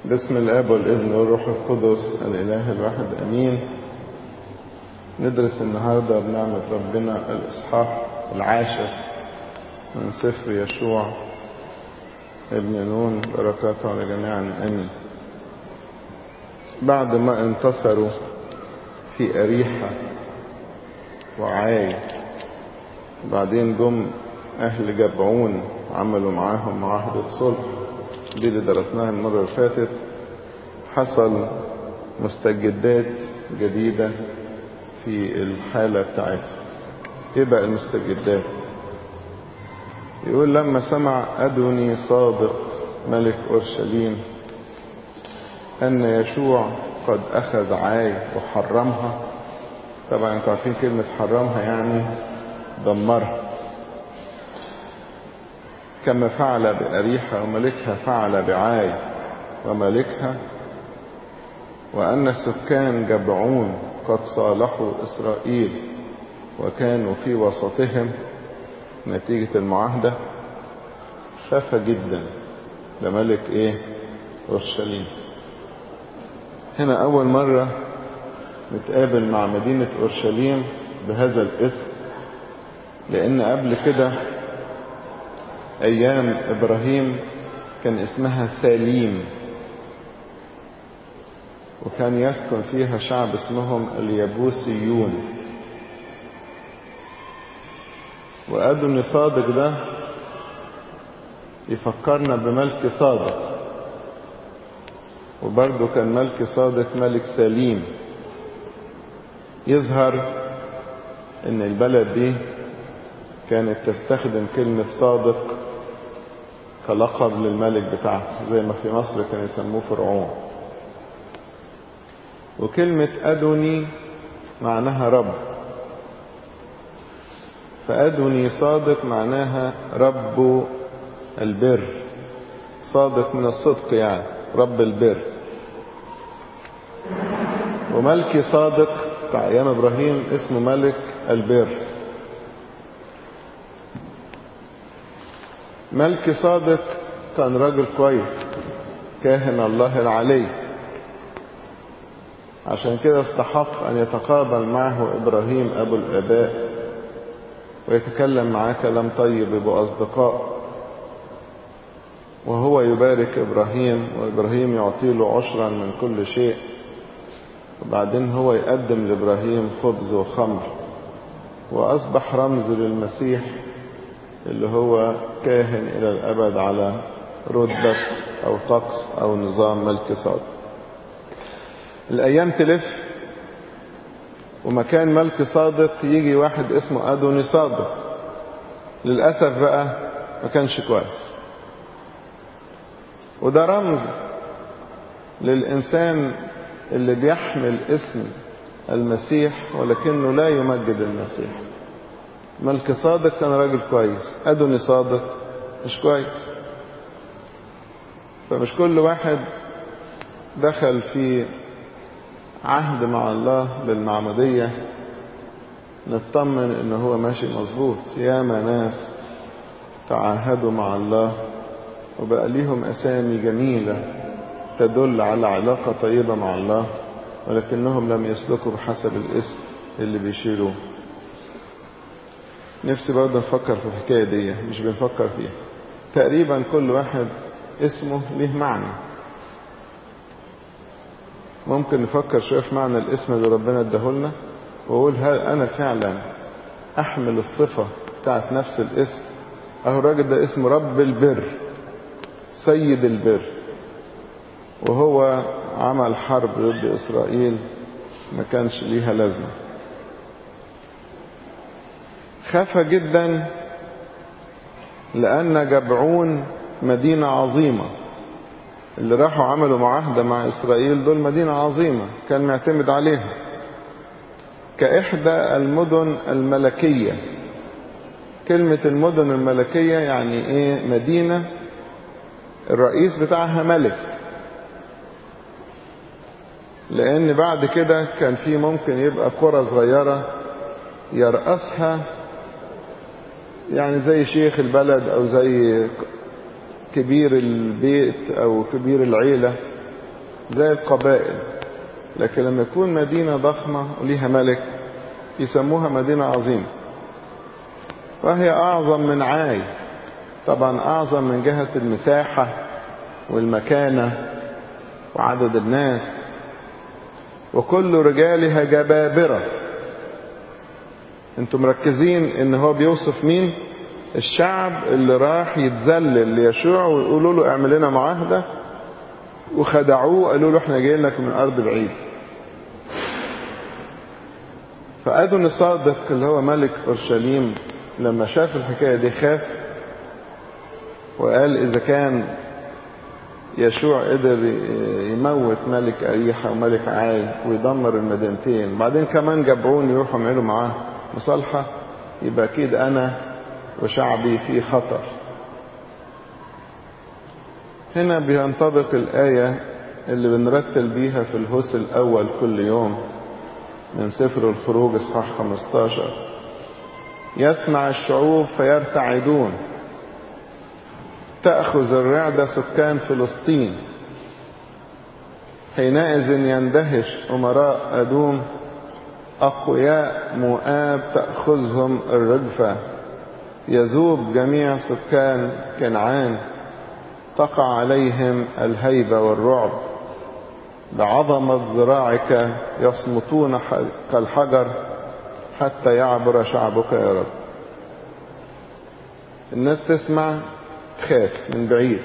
باسم الاب والابن والروح القدس الاله الواحد امين ندرس النهارده بنعمه ربنا الاصحاح العاشر من سفر يشوع ابن نون بركاته على جميعنا امين بعد ما انتصروا في اريحه وعاي وبعدين جم اهل جبعون عملوا معاهم معاهده صلح دي اللي درسناها المرة اللي فاتت حصل مستجدات جديدة في الحالة بتاعتهم ايه بقى المستجدات يقول لما سمع أدوني صادق ملك أورشليم أن يشوع قد أخذ عاي وحرمها طبعا انتوا عارفين كلمة حرمها يعني دمرها كما فعل بأريحة وملكها فعل بعاي وملكها وأن سكان جبعون قد صالحوا إسرائيل وكانوا في وسطهم نتيجة المعاهدة خاف جدا لملك إيه أورشليم هنا أول مرة نتقابل مع مدينة أورشليم بهذا الاسم لأن قبل كده أيام إبراهيم كان اسمها ساليم وكان يسكن فيها شعب اسمهم اليبوسيون وأدوني صادق ده يفكرنا بملك صادق وبرضه كان ملك صادق ملك سليم يظهر ان البلد دي كانت تستخدم كلمة صادق كلقب للملك بتاعها زي ما في مصر كانوا يسموه فرعون وكلمة أدوني معناها رب فأدوني صادق معناها رب البر صادق من الصدق يعني رب البر وملكي صادق بتاع أيام إبراهيم اسمه ملك البر ملك صادق كان راجل كويس كاهن الله العلي عشان كده استحق أن يتقابل معه إبراهيم أبو الآباء ويتكلم معاه كلام طيب يبقوا أصدقاء وهو يبارك إبراهيم وإبراهيم يعطي له عشرا من كل شيء وبعدين هو يقدم لإبراهيم خبز وخمر وأصبح رمز للمسيح اللي هو كاهن إلى الأبد على رتبة أو طقس أو نظام ملك صادق الأيام تلف ومكان ملك صادق يجي واحد اسمه أدوني صادق للأسف بقى ما كانش كويس وده رمز للإنسان اللي بيحمل اسم المسيح ولكنه لا يمجد المسيح ملك صادق كان راجل كويس أدوني صادق مش كويس فمش كل واحد دخل في عهد مع الله بالمعمودية نطمن ان هو ماشي مظبوط ياما ناس تعاهدوا مع الله وبقى ليهم اسامي جميلة تدل على علاقة طيبة مع الله ولكنهم لم يسلكوا بحسب الاسم اللي بيشيلوه نفسي برضه نفكر في الحكاية دي مش بنفكر فيها تقريبا كل واحد اسمه ليه معنى ممكن نفكر شوية في معنى الاسم اللي ربنا اداهولنا واقول هل انا فعلا احمل الصفة بتاعت نفس الاسم اهو الراجل ده اسمه رب البر سيد البر وهو عمل حرب ضد اسرائيل ما كانش ليها لازمه خاف جدا لأن جبعون مدينة عظيمة اللي راحوا عملوا معاهدة مع إسرائيل دول مدينة عظيمة كان معتمد عليها كإحدى المدن الملكية كلمة المدن الملكية يعني إيه مدينة الرئيس بتاعها ملك لأن بعد كده كان في ممكن يبقى قرى صغيرة يرأسها يعني زي شيخ البلد او زي كبير البيت او كبير العيلة زي القبائل لكن لما يكون مدينة ضخمة وليها ملك يسموها مدينة عظيمة وهي أعظم من عاي طبعا أعظم من جهة المساحة والمكانة وعدد الناس وكل رجالها جبابرة انتم مركزين ان هو بيوصف مين الشعب اللي راح يتذلل ليشوع ويقولوا له اعمل لنا معاهدة وخدعوه قالوا له احنا جايين لك من ارض بعيد فأدون الصادق اللي هو ملك أورشليم لما شاف الحكاية دي خاف وقال إذا كان يشوع قدر يموت ملك أريحة وملك عاي ويدمر المدينتين بعدين كمان جبعون يروحوا يعملوا معاه مصالحة يبقى أكيد أنا وشعبي في خطر هنا بينطبق الآية اللي بنرتل بيها في الهوس الأول كل يوم من سفر الخروج اصحاح 15 يسمع الشعوب فيرتعدون تأخذ الرعدة سكان فلسطين حينئذ يندهش أمراء أدوم أقوياء مؤاب تأخذهم الرجفة يذوب جميع سكان كنعان تقع عليهم الهيبة والرعب بعظمة ذراعك يصمتون كالحجر حتى يعبر شعبك يا رب الناس تسمع تخاف من بعيد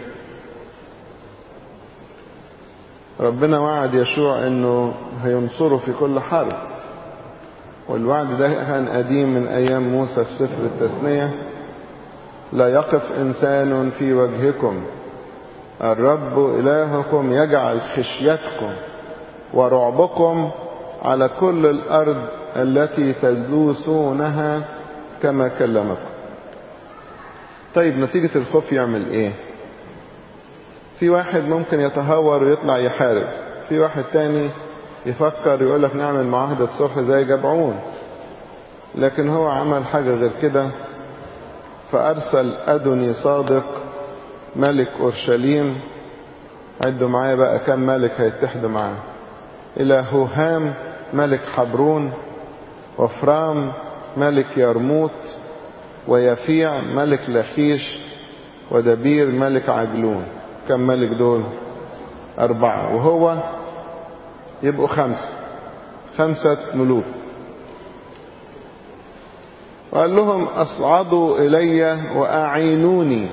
ربنا وعد يشوع انه هينصره في كل حرب والوعد ده كان قديم من ايام موسى في سفر التثنية لا يقف انسان في وجهكم الرب الهكم يجعل خشيتكم ورعبكم على كل الارض التي تدوسونها كما كلمكم طيب نتيجة الخوف يعمل ايه في واحد ممكن يتهور ويطلع يحارب في واحد تاني يفكر يقول لك نعمل معاهدة صلح زي جبعون لكن هو عمل حاجة غير كده فأرسل أدوني صادق ملك أورشليم عدوا معايا بقى كم ملك هيتحدوا معاه إلى هوهام ملك حبرون وفرام ملك يرموت ويفيع ملك لخيش ودبير ملك عجلون كم ملك دول أربعة وهو يبقوا خمسة خمسة ملوك وقال لهم اصعدوا الي واعينوني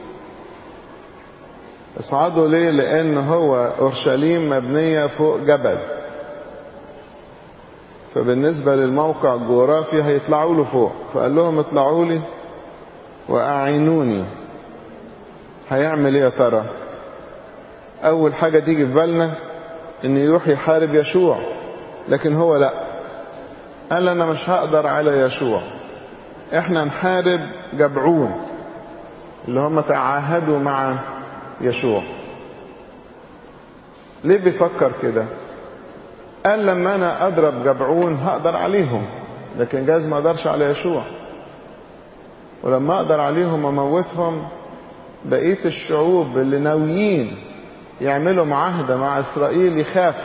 اصعدوا ليه لان هو اورشليم مبنية فوق جبل فبالنسبة للموقع الجغرافي هيطلعوا له فوق فقال لهم اطلعوا لي واعينوني هيعمل ايه يا ترى اول حاجة تيجي في بالنا ان يروح يحارب يشوع لكن هو لا قال انا مش هقدر على يشوع احنا نحارب جبعون اللي هم تعاهدوا مع يشوع ليه بيفكر كده قال لما انا اضرب جبعون هقدر عليهم لكن جاز ما اقدرش على يشوع ولما اقدر عليهم اموتهم بقيه الشعوب اللي ناويين يعملوا معاهده مع اسرائيل يخاف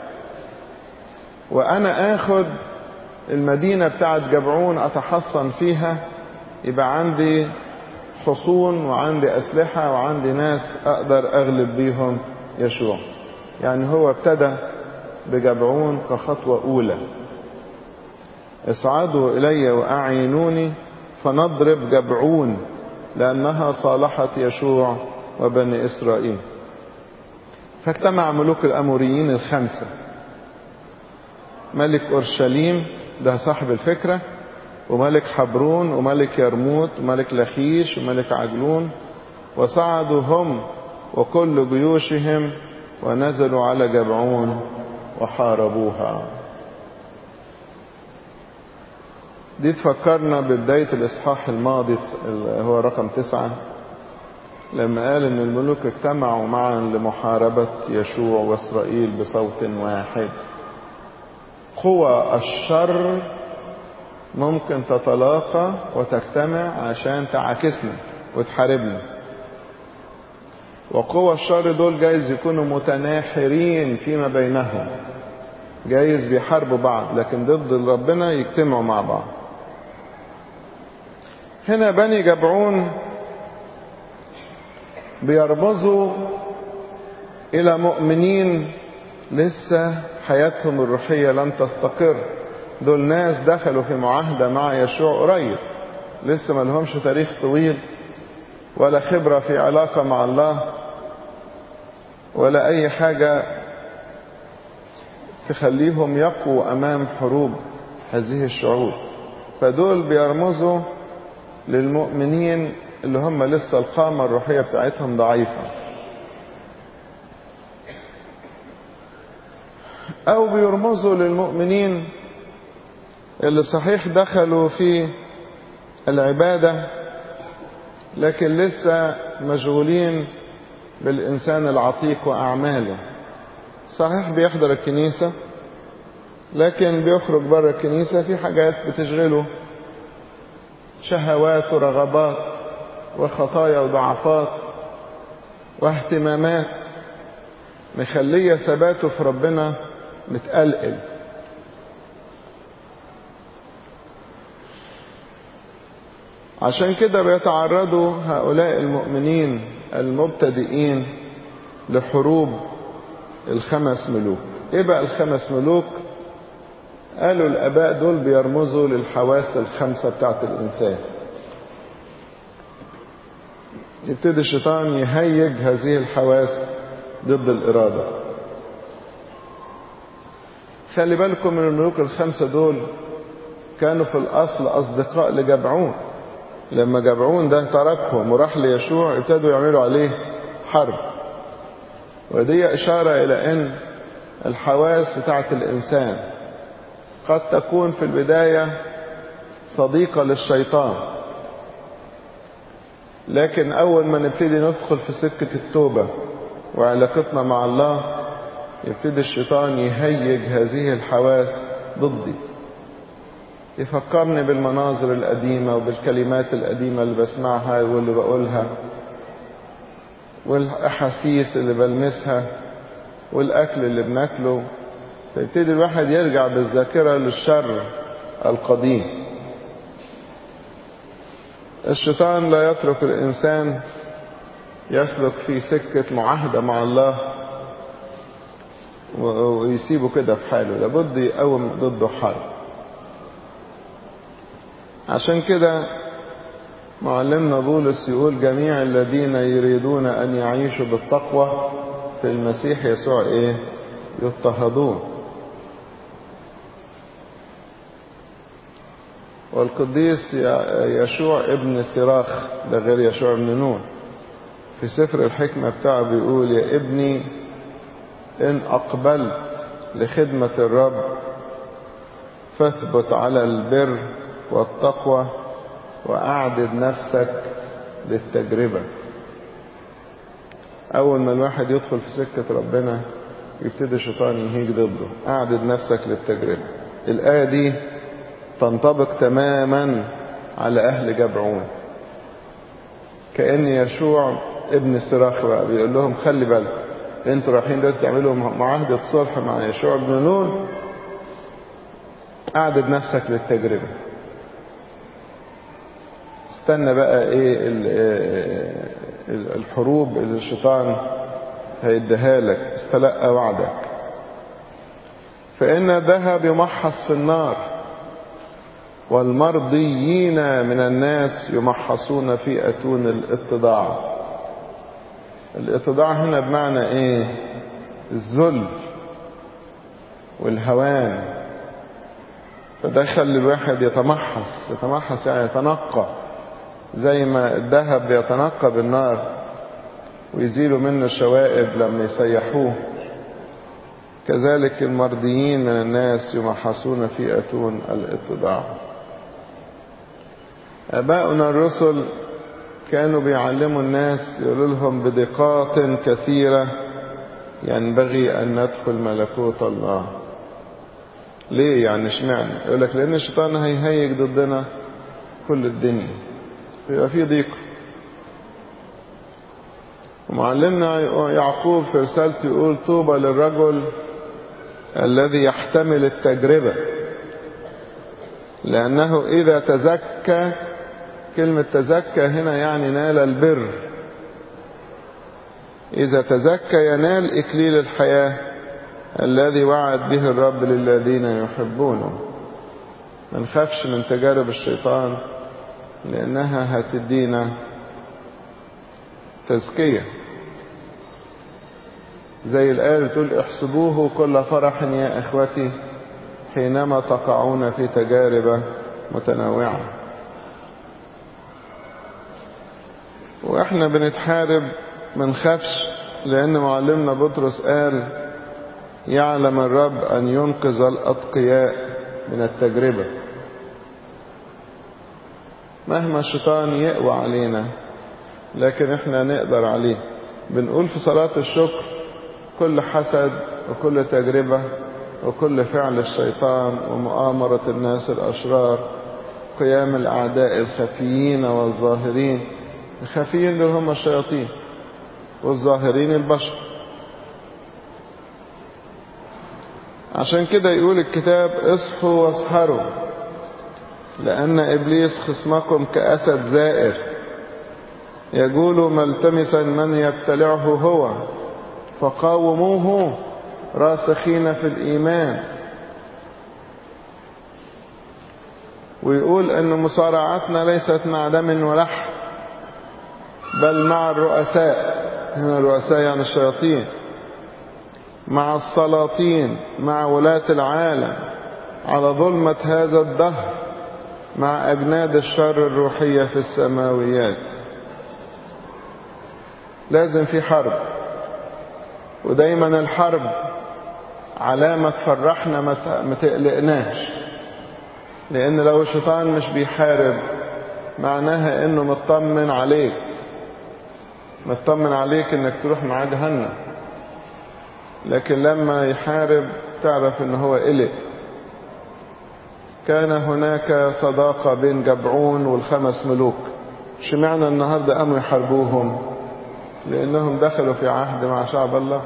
وانا اخد المدينه بتاعت جبعون اتحصن فيها يبقى عندي حصون وعندي اسلحه وعندي ناس اقدر اغلب بيهم يشوع يعني هو ابتدى بجبعون كخطوه اولى اصعدوا الي واعينوني فنضرب جبعون لانها صالحت يشوع وبني اسرائيل فاجتمع ملوك الاموريين الخمسه ملك اورشليم ده صاحب الفكره وملك حبرون وملك يرموت وملك لخيش وملك عجلون وصعدوا هم وكل جيوشهم ونزلوا على جبعون وحاربوها دي تفكرنا ببداية الإصحاح الماضي اللي هو رقم تسعة لما قال إن الملوك اجتمعوا معا لمحاربة يشوع وإسرائيل بصوت واحد قوى الشر ممكن تتلاقى وتجتمع عشان تعاكسنا وتحاربنا وقوى الشر دول جايز يكونوا متناحرين فيما بينهم جايز بيحاربوا بعض لكن ضد ربنا يجتمعوا مع بعض هنا بني جبعون بيرمزوا إلى مؤمنين لسه حياتهم الروحية لم تستقر دول ناس دخلوا في معاهدة مع يشوع قريب لسه ما لهمش تاريخ طويل ولا خبرة في علاقة مع الله ولا أي حاجة تخليهم يقوا أمام حروب هذه الشعوب فدول بيرمزوا للمؤمنين اللي هم لسه القامة الروحية بتاعتهم ضعيفة أو بيرمزوا للمؤمنين اللي صحيح دخلوا في العبادة لكن لسه مشغولين بالإنسان العتيق وأعماله صحيح بيحضر الكنيسة لكن بيخرج بره الكنيسة في حاجات بتشغله شهوات ورغبات وخطايا وضعفات واهتمامات مخلية ثباته في ربنا متقلقل عشان كده بيتعرضوا هؤلاء المؤمنين المبتدئين لحروب الخمس ملوك ايه بقى الخمس ملوك قالوا الاباء دول بيرمزوا للحواس الخمسه بتاعت الانسان يبتدي الشيطان يهيج هذه الحواس ضد الاراده خلي بالكم من الملوك الخمسه دول كانوا في الاصل اصدقاء لجبعون لما جبعون ده تركهم وراح ليشوع ابتدوا يعملوا عليه حرب ودي إشارة إلى أن الحواس بتاعت الإنسان قد تكون في البداية صديقة للشيطان لكن أول ما نبتدي ندخل في سكة التوبة وعلاقتنا مع الله يبتدي الشيطان يهيج هذه الحواس ضدي يفكرني بالمناظر القديمة وبالكلمات القديمة اللي بسمعها واللي بقولها والأحاسيس اللي بلمسها والأكل اللي بناكله فيبتدي الواحد يرجع بالذاكرة للشر القديم الشيطان لا يترك الإنسان يسلك في سكة معاهدة مع الله ويسيبه كده في حاله لابد يقوم ضده حرب عشان كده معلمنا بولس يقول جميع الذين يريدون أن يعيشوا بالتقوى في المسيح يسوع إيه يضطهدون والقديس يشوع ابن سراخ ده غير يشوع ابن نون في سفر الحكمة بتاعه بيقول يا ابني إن أقبلت لخدمة الرب فاثبت على البر والتقوى وأعدد نفسك للتجربة أول ما الواحد يدخل في سكة ربنا يبتدي الشيطان يهيج ضده أعدد نفسك للتجربة الآية دي تنطبق تماما على أهل جبعون كأن يشوع ابن الصراخ بقى بيقول لهم خلي بالكم انتوا رايحين دلوقتي تعملوا معاهدة صلح مع يشوع بن نون أعدد نفسك للتجربة استنى بقى ايه الحروب اللي الشيطان هيديها لك استلقى وعدك فإن الذهب يمحص في النار والمرضيين من الناس يمحصون في أتون الاتضاع الاتضاع هنا بمعنى ايه الذل والهوان فده يخلي الواحد يتمحص يتمحص يعني يتنقى زي ما الذهب بيتنقى بالنار ويزيلوا منه الشوائب لما يسيحوه كذلك المرضيين من الناس يمحصون في أتون الاتضاع أباؤنا الرسل كانوا بيعلموا الناس يقولوا لهم بدقات كثيرة ينبغي أن ندخل ملكوت الله ليه يعني اشمعنى يقول لك لأن الشيطان هيهيج ضدنا كل الدنيا يبقى في ضيق معلمنا يعقوب في رسالته يقول طوبى للرجل الذي يحتمل التجربة لأنه إذا تزكى كلمة تزكى هنا يعني نال البر إذا تزكى ينال إكليل الحياة الذي وعد به الرب للذين يحبونه ما نخافش من تجارب الشيطان لأنها هتدينا تزكية زي الآية بتقول احسبوه كل فرح يا إخوتي حينما تقعون في تجارب متنوعة وإحنا بنتحارب ما نخافش لأن معلمنا بطرس قال يعلم الرب أن ينقذ الأتقياء من التجربة مهما الشيطان يقوى علينا لكن احنا نقدر عليه بنقول في صلاة الشكر كل حسد وكل تجربة وكل فعل الشيطان ومؤامرة الناس الأشرار قيام الأعداء الخفيين والظاهرين الخفيين دول هم الشياطين والظاهرين البشر عشان كده يقول الكتاب اصحوا واسهروا لأن إبليس خصمكم كأسد زائر يقول ملتمسا من يبتلعه هو فقاوموه راسخين في الإيمان ويقول أن مصارعتنا ليست مع دم ولحم بل مع الرؤساء هنا الرؤساء يعني الشياطين مع السلاطين مع ولاة العالم على ظلمة هذا الدهر مع أجناد الشر الروحية في السماويات لازم في حرب ودايما الحرب علامة تفرحنا ما تقلقناش لأن لو الشيطان مش بيحارب معناها إنه مطمن عليك مطمن عليك إنك تروح معاه جهنم لكن لما يحارب تعرف إن هو قلق كان هناك صداقة بين جبعون والخمس ملوك اشمعنى النهاردة قاموا يحاربوهم لأنهم دخلوا في عهد مع شعب الله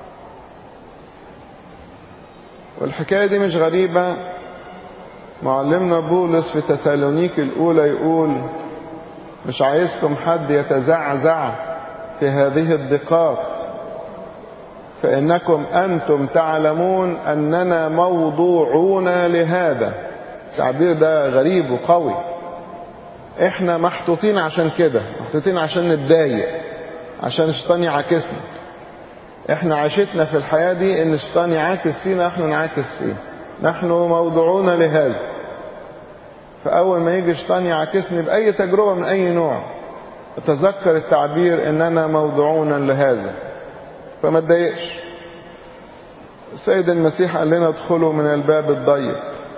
والحكاية دي مش غريبة معلمنا بولس في تسالونيك الأولى يقول مش عايزكم حد يتزعزع في هذه الضيقات فإنكم أنتم تعلمون أننا موضوعون لهذا التعبير ده غريب وقوي احنا محطوطين عشان كده محطوطين عشان نتضايق عشان الشيطان يعاكسنا احنا عاشتنا في الحياة دي ان الشيطان يعاكس فينا احنا نعاكس فيه نحن موضوعون لهذا فأول ما يجي الشيطان يعاكسني بأي تجربة من أي نوع أتذكر التعبير إننا موضوعون لهذا فما تضايقش السيد المسيح قال لنا ادخلوا من الباب الضيق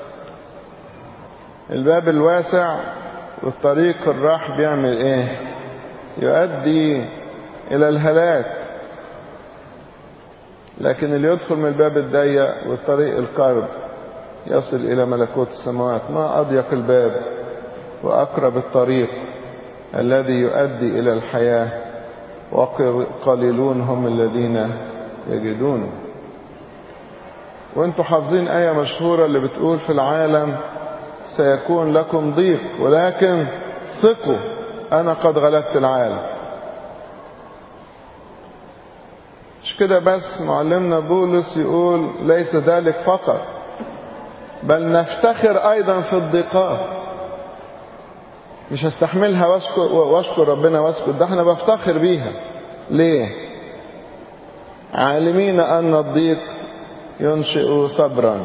الباب الواسع والطريق الراح بيعمل ايه يؤدي الى الهلاك لكن اللي يدخل من الباب الضيق والطريق القرب يصل الى ملكوت السماوات ما اضيق الباب واقرب الطريق الذي يؤدي الى الحياه وقليلون هم الذين يجدونه وانتم حافظين آية مشهورة اللي بتقول في العالم سيكون لكم ضيق ولكن ثقوا أنا قد غلبت العالم مش كده بس معلمنا بولس يقول ليس ذلك فقط بل نفتخر أيضا في الضيقات مش هستحملها واشكر, واشكر ربنا واسكت ده احنا بفتخر بيها ليه عالمين أن الضيق ينشئ صبرا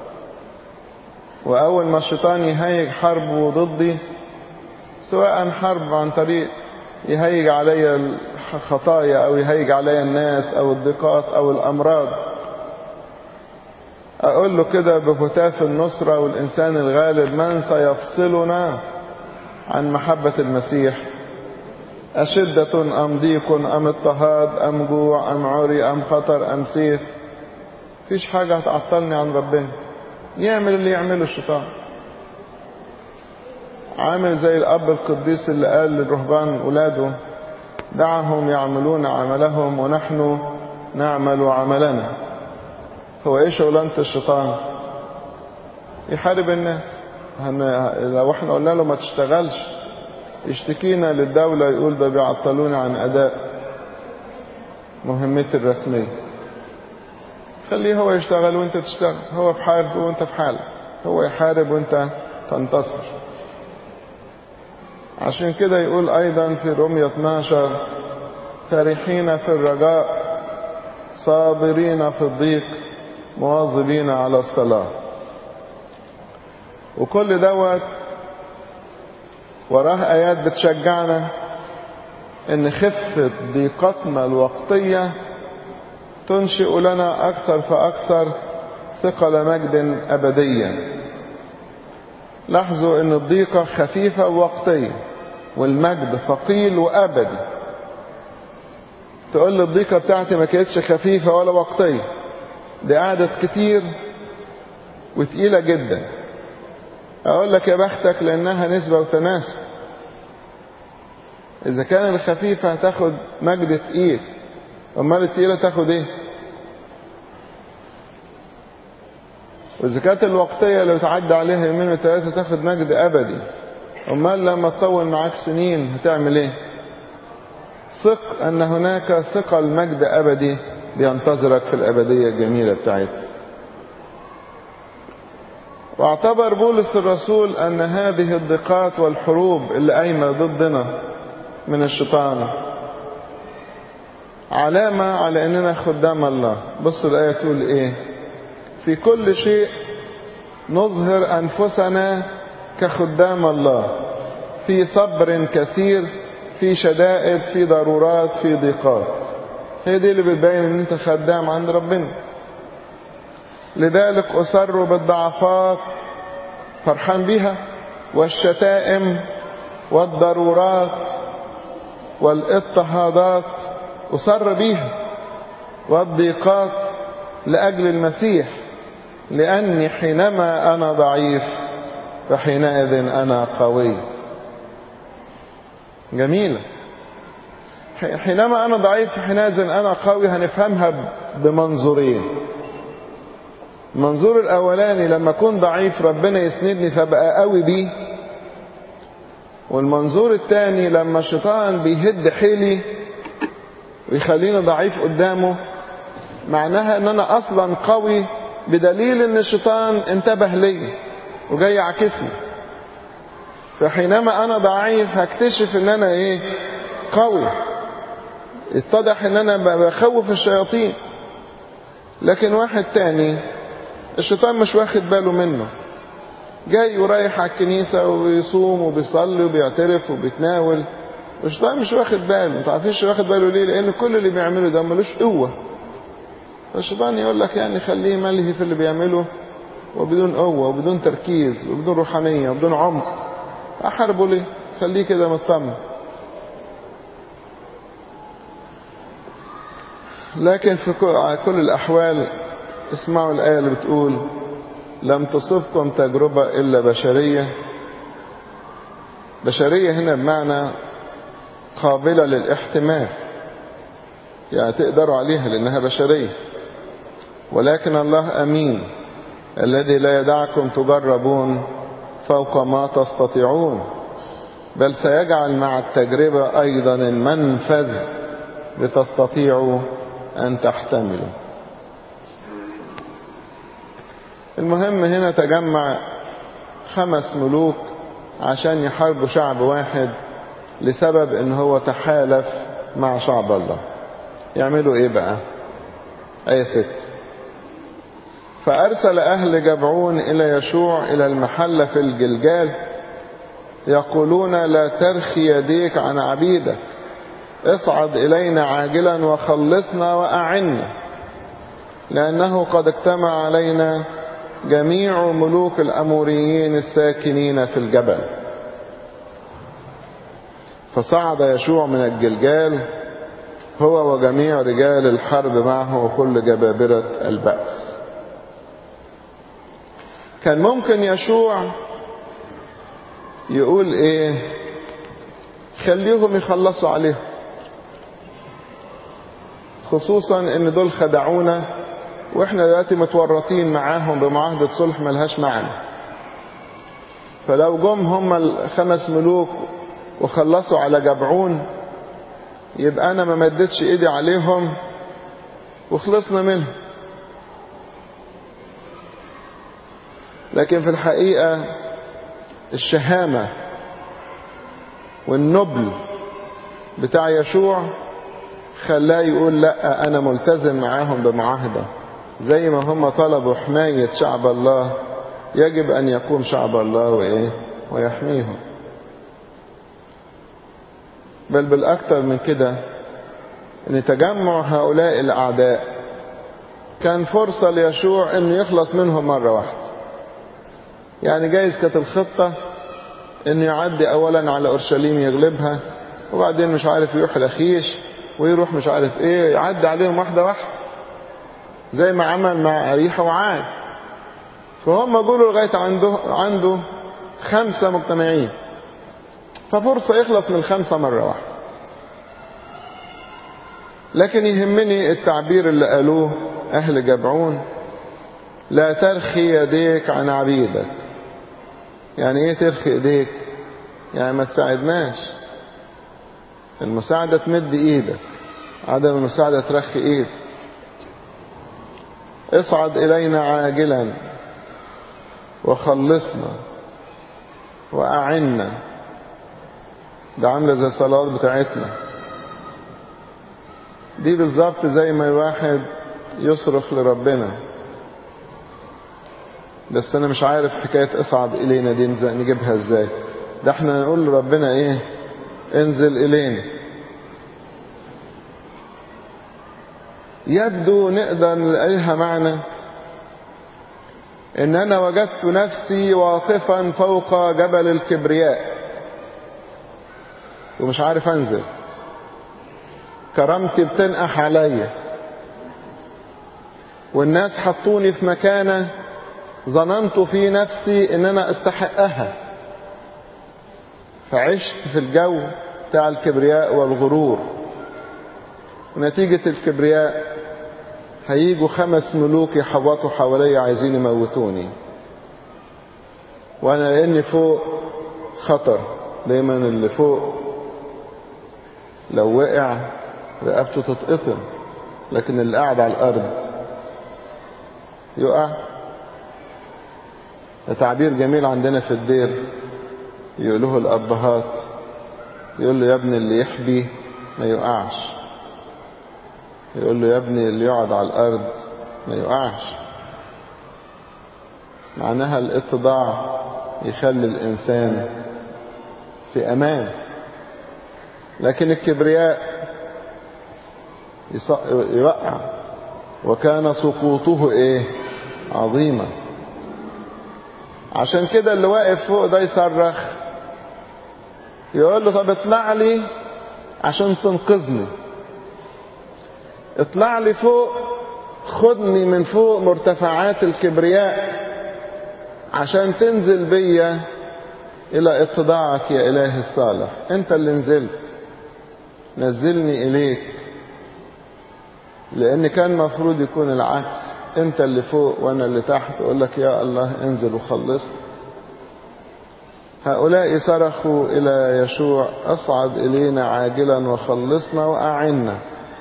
وأول ما الشيطان يهيج حربه ضدي سواء حرب عن طريق يهيج علي الخطايا أو يهيج علي الناس أو الضيقات أو الأمراض أقول له كده بهتاف النصرة والإنسان الغالب من سيفصلنا عن محبة المسيح أشدة أم ضيق أم اضطهاد أم جوع أم عري أم خطر أم سيف فيش حاجة هتعطلني عن ربنا يعمل اللي يعمله الشيطان عامل زي الأب القديس اللي قال للرهبان ولاده دعهم يعملون عملهم ونحن نعمل عملنا هو ايه شغلانة الشيطان يحارب الناس لو احنا قلنا له ما تشتغلش يشتكينا للدولة يقول ده بيعطلونا عن أداء مهمتي الرسمية خليه هو يشتغل وانت تشتغل هو في حارب وانت في حالك هو يحارب وانت تنتصر عشان كده يقول أيضا في رومية 12 فرحين في الرجاء صابرين في الضيق مواظبين على الصلاة وكل دوت وراه آيات بتشجعنا إن خفة ضيقتنا الوقتية تنشئ لنا أكثر فأكثر ثقل مجد أبديا لاحظوا إن الضيقة خفيفة ووقتية والمجد ثقيل وأبدي تقول لي الضيقة بتاعتي ما كانتش خفيفة ولا وقتية دي قعدت كتير وتقيلة جدا أقول لك يا بختك لأنها نسبة وتناسب إذا كان الخفيفة هتاخد مجد تقيل أمال التقيلة تاخد إيه؟ وإذا كانت الوقتية لو تعدى عليها يومين وثلاثة تاخد مجد أبدي أمال لما تطول معاك سنين هتعمل إيه؟ ثق أن هناك ثقل مجد أبدي بينتظرك في الأبدية الجميلة بتاعتك واعتبر بولس الرسول أن هذه الضيقات والحروب اللي قايمة ضدنا من الشيطان علامة على أننا خدام الله بصوا الآية تقول إيه في كل شيء نظهر أنفسنا كخدام الله في صبر كثير في شدائد في ضرورات في ضيقات هي دي اللي بتبين ان انت خدام عند ربنا لذلك أسر بالضعفات فرحان بها والشتائم والضرورات والاضطهادات أسر بها والضيقات لأجل المسيح لأني حينما أنا ضعيف فحينئذ أنا قوي جميلة حينما أنا ضعيف حينئذ أنا قوي هنفهمها بمنظورين المنظور الأولاني لما أكون ضعيف ربنا يسندني فبقى قوي بيه والمنظور الثاني لما الشيطان بيهد حيلي ويخليني ضعيف قدامه معناها ان انا اصلا قوي بدليل ان الشيطان انتبه لي وجاي يعكسني فحينما انا ضعيف هكتشف ان انا ايه قوي اتضح ان انا بخوف الشياطين لكن واحد تاني الشيطان مش واخد باله منه جاي ورايح على الكنيسة وبيصوم وبيصلي وبيعترف وبيتناول الشيطان مش واخد باله انت عارفين واخد باله ليه لان كل اللي بيعمله ده ملوش قوة فالشيطان يقول لك يعني خليه ملهي في اللي بيعمله وبدون قوة وبدون تركيز وبدون روحانية وبدون عمق أحاربه ليه خليه كده مطمن لكن في كل الأحوال اسمعوا الآية اللي بتقول لم تصبكم تجربة إلا بشرية بشرية هنا بمعنى قابلة للاحتمال يعني تقدروا عليها لأنها بشرية ولكن الله أمين الذي لا يدعكم تجربون فوق ما تستطيعون بل سيجعل مع التجربة أيضا المنفذ لتستطيعوا أن تحتملوا المهم هنا تجمع خمس ملوك عشان يحاربوا شعب واحد لسبب ان هو تحالف مع شعب الله يعملوا ايه بقى ايه ست فارسل اهل جبعون الى يشوع الى المحلة في الجلجال يقولون لا ترخي يديك عن عبيدك اصعد الينا عاجلا وخلصنا واعنا لانه قد اجتمع علينا جميع ملوك الاموريين الساكنين في الجبل فصعد يشوع من الجلجال هو وجميع رجال الحرب معه وكل جبابرة البأس كان ممكن يشوع يقول ايه خليهم يخلصوا عليهم خصوصا ان دول خدعونا واحنا دلوقتي متورطين معاهم بمعاهدة صلح ملهاش معنى فلو جم هم الخمس ملوك وخلصوا على جبعون يبقى انا ما مدتش ايدي عليهم وخلصنا منهم لكن في الحقيقة الشهامة والنبل بتاع يشوع خلاه يقول لا انا ملتزم معاهم بمعاهدة زي ما هم طلبوا حماية شعب الله يجب ان يقوم شعب الله وايه ويحميهم بل بالاكثر من كده ان تجمع هؤلاء الاعداء كان فرصة ليشوع انه يخلص منهم مرة واحدة يعني جايز كانت الخطة انه يعدي اولا على اورشليم يغلبها وبعدين مش عارف يروح لخيش ويروح مش عارف ايه يعدي عليهم واحدة واحدة زي ما عمل مع أريحة وعاد فهم قولوا لغاية عنده عنده خمسة مجتمعين ففرصة يخلص من الخمسة مرة واحدة لكن يهمني التعبير اللي قالوه أهل جبعون لا ترخي يديك عن عبيدك يعني ايه ترخي ايديك يعني ما تساعدناش المساعدة تمد ايدك عدم المساعدة ترخي ايد اصعد الينا عاجلا وخلصنا واعنا ده عاملة زي الصلوات بتاعتنا دي بالظبط زي ما الواحد يصرخ لربنا بس انا مش عارف حكاية اصعد الينا دي نجيبها ازاي ده احنا نقول لربنا ايه انزل الينا يبدو نقدر نلاقيها معنى ان انا وجدت نفسي واقفا فوق جبل الكبرياء ومش عارف انزل كرامتي بتنقح عليا والناس حطوني في مكانه ظننت في نفسي ان انا استحقها فعشت في الجو بتاع الكبرياء والغرور ونتيجة الكبرياء هيجوا خمس ملوك يحوطوا حواليا عايزين يموتوني وانا لاني فوق خطر دايما اللي فوق لو وقع رقبته تتقطم لكن اللي قاعد على الارض يقع ده تعبير جميل عندنا في الدير يقولوه الأبهات يقول له يا ابني اللي يحبي ما يقعش يقول له يا ابني اللي يقعد على الأرض ما يقعش معناها الاتضاع يخلي الإنسان في أمان لكن الكبرياء يوقع وكان سقوطه ايه عظيما عشان كده اللي واقف فوق ده يصرخ يقول له طب اطلع لي عشان تنقذني اطلع لي فوق خدني من فوق مرتفعات الكبرياء عشان تنزل بيا الى اتضاعك يا الهي الصالح انت اللي نزلت نزلني اليك لان كان مفروض يكون العكس انت اللي فوق وانا اللي تحت اقول لك يا الله انزل وخلصني هؤلاء صرخوا الى يشوع اصعد الينا عاجلا وخلصنا واعنا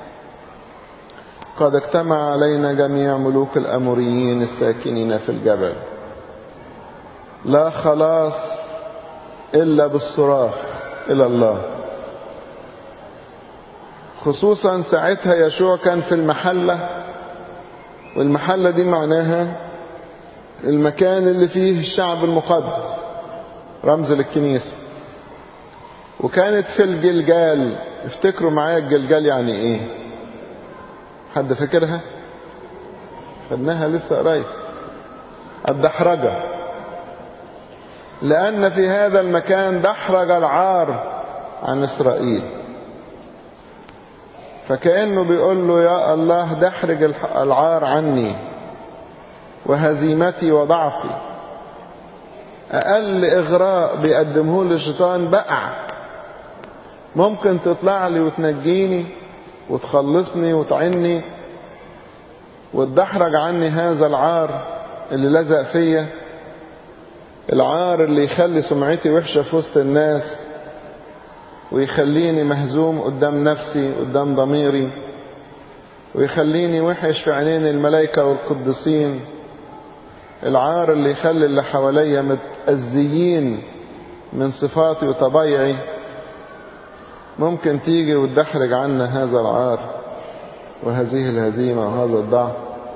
قد اجتمع علينا جميع ملوك الاموريين الساكنين في الجبل لا خلاص الا بالصراخ الى الله خصوصا ساعتها يشوع كان في المحله والمحلة دي معناها المكان اللي فيه الشعب المقدس رمز للكنيسة وكانت في الجلجال افتكروا معايا الجلجال يعني ايه حد فاكرها خدناها لسه قريب الدحرجة لأن في هذا المكان دحرج العار عن إسرائيل فكأنه بيقول له يا الله دحرج العار عني وهزيمتي وضعفي أقل إغراء بيقدمه لي الشيطان بقع ممكن تطلع لي وتنجيني وتخلصني وتعني وتدحرج عني هذا العار اللي لزق فيا العار اللي يخلي سمعتي وحشة في وسط الناس ويخليني مهزوم قدام نفسي قدام ضميري ويخليني وحش في عينين الملائكة والقديسين العار اللي يخلي اللي حواليا متأذيين من صفاتي وطبيعي ممكن تيجي وتدحرج عنا هذا العار وهذه الهزيمة وهذا الضعف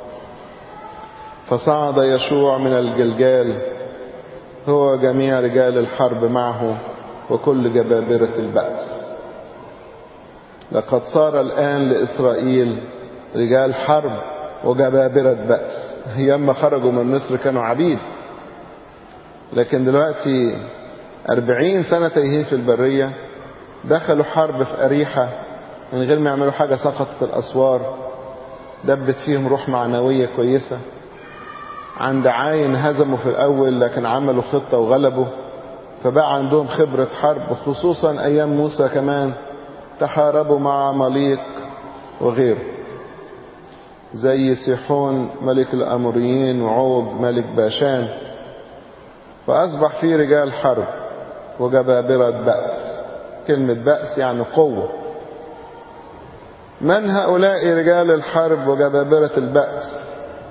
فصعد يشوع من الجلجال هو جميع رجال الحرب معه وكل جبابرة البأس لقد صار الآن لإسرائيل رجال حرب وجبابرة بأس ياما خرجوا من مصر كانوا عبيد لكن دلوقتي أربعين سنة تايهين في البرية دخلوا حرب في أريحة من غير ما يعملوا حاجة سقطت الأسوار دبت فيهم روح معنوية كويسة عند عاين هزموا في الأول لكن عملوا خطة وغلبوا فبقى عندهم خبرة حرب خصوصا أيام موسى كمان تحاربوا مع مليق وغيره زي سيحون ملك الأموريين وعوج ملك باشان فأصبح في رجال حرب وجبابرة بأس كلمة بأس يعني قوة من هؤلاء رجال الحرب وجبابرة البأس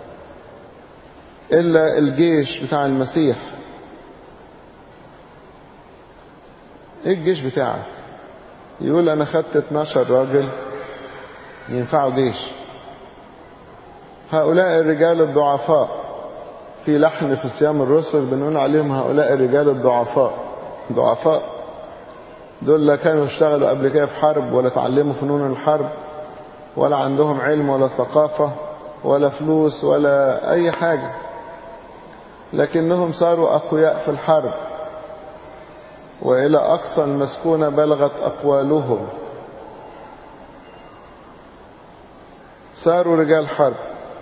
إلا الجيش بتاع المسيح ايه الجيش بتاعك يقول انا خدت 12 راجل ينفعوا جيش هؤلاء الرجال الضعفاء في لحن في صيام الرسل بنقول عليهم هؤلاء الرجال الضعفاء ضعفاء دول لا كانوا اشتغلوا قبل كده في حرب ولا اتعلموا فنون الحرب ولا عندهم علم ولا ثقافة ولا فلوس ولا أي حاجة لكنهم صاروا أقوياء في الحرب وإلى أقصى المسكونة بلغت أقوالهم صاروا رجال حرب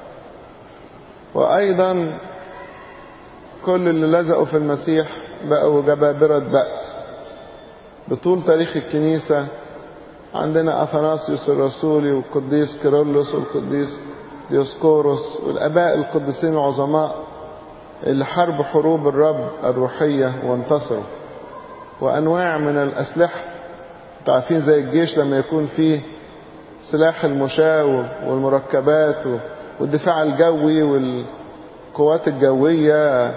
وأيضا كل اللي لزقوا في المسيح بقوا جبابرة بأس بطول تاريخ الكنيسة عندنا أثناسيوس الرسولي والقديس كيرلس والقديس ديوسكوروس والآباء القديسين العظماء اللي حاربوا حروب الرب الروحية وانتصروا وأنواع من الأسلحة تعرفين زي الجيش لما يكون فيه سلاح المشاة والمركبات والدفاع الجوي والقوات الجوية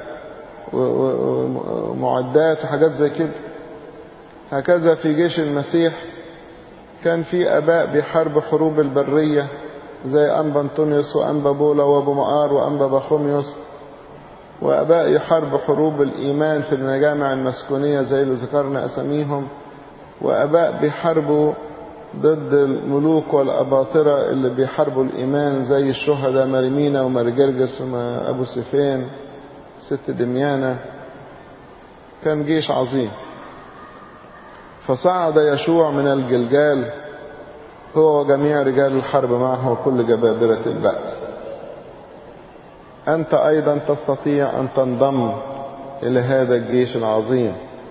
ومعدات وحاجات زي كده هكذا في جيش المسيح كان في أباء بيحاربوا حروب البرية زي أنبا أنطونيوس وأنبا بولا وأبو مقار وأنبا بخوميوس وأباء يحاربوا حروب الإيمان في المجامع المسكونية زي اللي ذكرنا أساميهم وأباء بيحاربوا ضد الملوك والأباطرة اللي بيحاربوا الإيمان زي الشهداء مريمينا ومرجرجس وأبو سفين ست دميانة كان جيش عظيم فصعد يشوع من الجلجال هو وجميع رجال الحرب معه وكل جبابرة البأس أنت أيضا تستطيع أن تنضم إلى هذا الجيش العظيم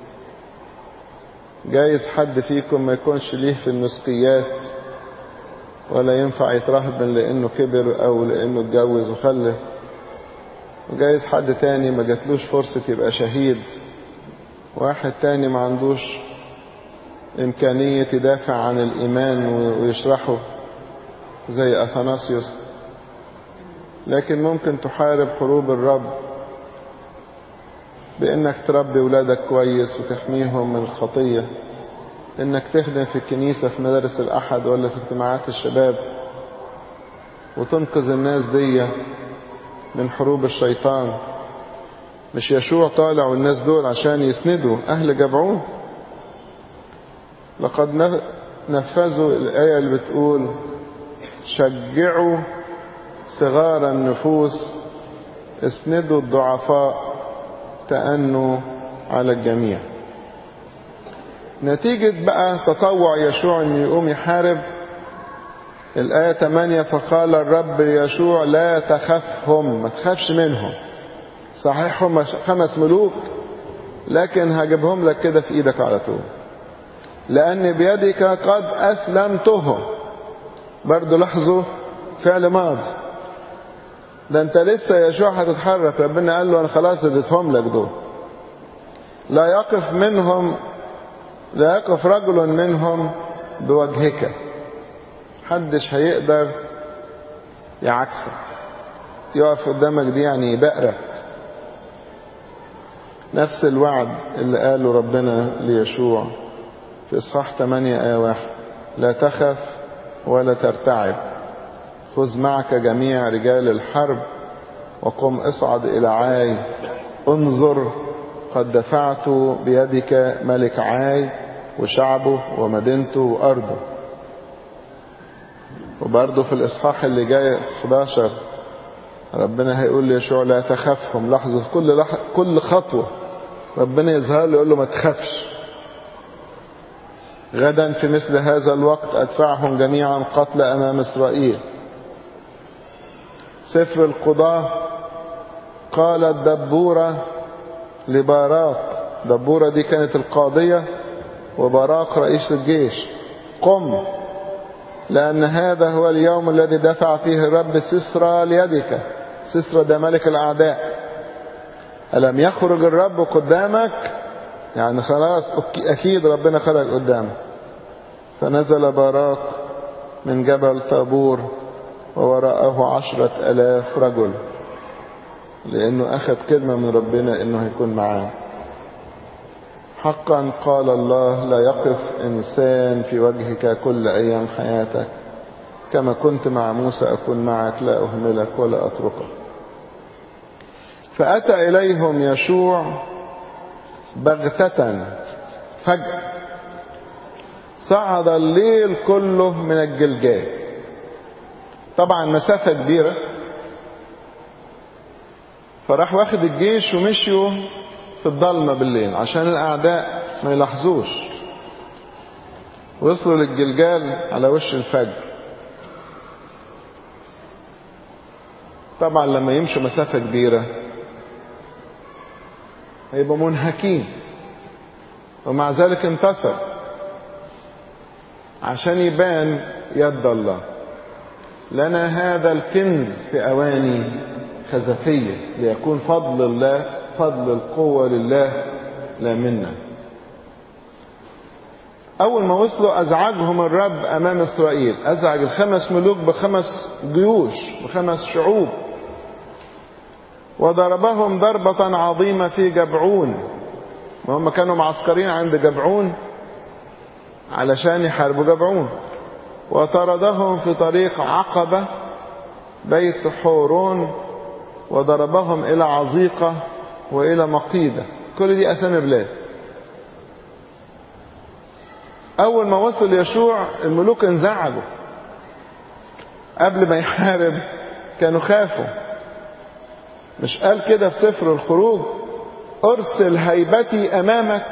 جايز حد فيكم ما يكونش ليه في النسكيات ولا ينفع يترهبن لأنه كبر أو لأنه اتجوز وخلف وجايز حد تاني ما جاتلوش فرصة يبقى شهيد واحد تاني ما عندوش إمكانية يدافع عن الإيمان ويشرحه زي أثناسيوس لكن ممكن تحارب حروب الرب بانك تربي ولادك كويس وتحميهم من الخطيه انك تخدم في الكنيسه في مدارس الاحد ولا في اجتماعات الشباب وتنقذ الناس دي من حروب الشيطان مش يشوع طالع والناس دول عشان يسندوا اهل جبعون لقد نفذوا الايه اللي بتقول شجعوا صغار النفوس اسندوا الضعفاء تأنوا على الجميع نتيجة بقى تطوع يشوع انه يقوم يحارب الآية 8 فقال الرب ليشوع لا تخفهم ما تخافش منهم صحيح هم خمس ملوك لكن هجيبهم لك كده في ايدك على طول لأن بيدك قد أسلمتهم برضو لاحظوا فعل ماضي ده انت لسه يشوع هتتحرك ربنا قال له انا خلاص اديتهم لك دول لا يقف منهم لا يقف رجل منهم بوجهك محدش هيقدر يعكسك يقف قدامك دي يعني يبقرك نفس الوعد اللي قاله ربنا ليشوع في إصحاح 8 آية 1 لا تخف ولا ترتعب خذ معك جميع رجال الحرب وقم اصعد إلى عاي انظر قد دفعت بيدك ملك عاي وشعبه ومدينته وأرضه وبرضه في الإصحاح اللي جاي 11 ربنا هيقول ليشوع لا تخافهم لاحظوا كل لح... كل خطوة ربنا يظهر له يقول له ما تخافش غدا في مثل هذا الوقت أدفعهم جميعا قتل أمام إسرائيل سفر القضاة قالت دبورة لباراق دبورة دي كانت القاضية وباراق رئيس الجيش قم لأن هذا هو اليوم الذي دفع فيه الرب سسرى ليدك سسرى ده ملك الأعداء ألم يخرج الرب قدامك يعني خلاص أكيد ربنا خرج قدامك فنزل باراق من جبل طابور ووراءه عشرة ألاف رجل لأنه أخذ كلمة من ربنا أنه هيكون معاه حقا قال الله لا يقف إنسان في وجهك كل أيام حياتك كما كنت مع موسى أكون معك لا أهملك ولا أتركك فأتى إليهم يشوع بغتة فجأة صعد الليل كله من الجلجال طبعا مسافة كبيرة فراح واخد الجيش ومشيوا في الضلمة بالليل عشان الأعداء ما يلاحظوش وصلوا للجلجال على وش الفجر طبعا لما يمشوا مسافة كبيرة هيبقوا منهكين ومع ذلك انتصر عشان يبان يد الله لنا هذا الكنز في أواني خزفية ليكون فضل الله فضل القوة لله لا منا أول ما وصلوا أزعجهم الرب أمام إسرائيل أزعج الخمس ملوك بخمس جيوش بخمس شعوب وضربهم ضربة عظيمة في جبعون وهم كانوا معسكرين عند جبعون علشان يحاربوا جبعون وطردهم في طريق عقبة بيت حورون وضربهم إلى عزيقة وإلى مقيدة كل دي أسامي بلاد أول ما وصل يشوع الملوك انزعجوا قبل ما يحارب كانوا خافوا مش قال كده في سفر الخروج أرسل هيبتي أمامك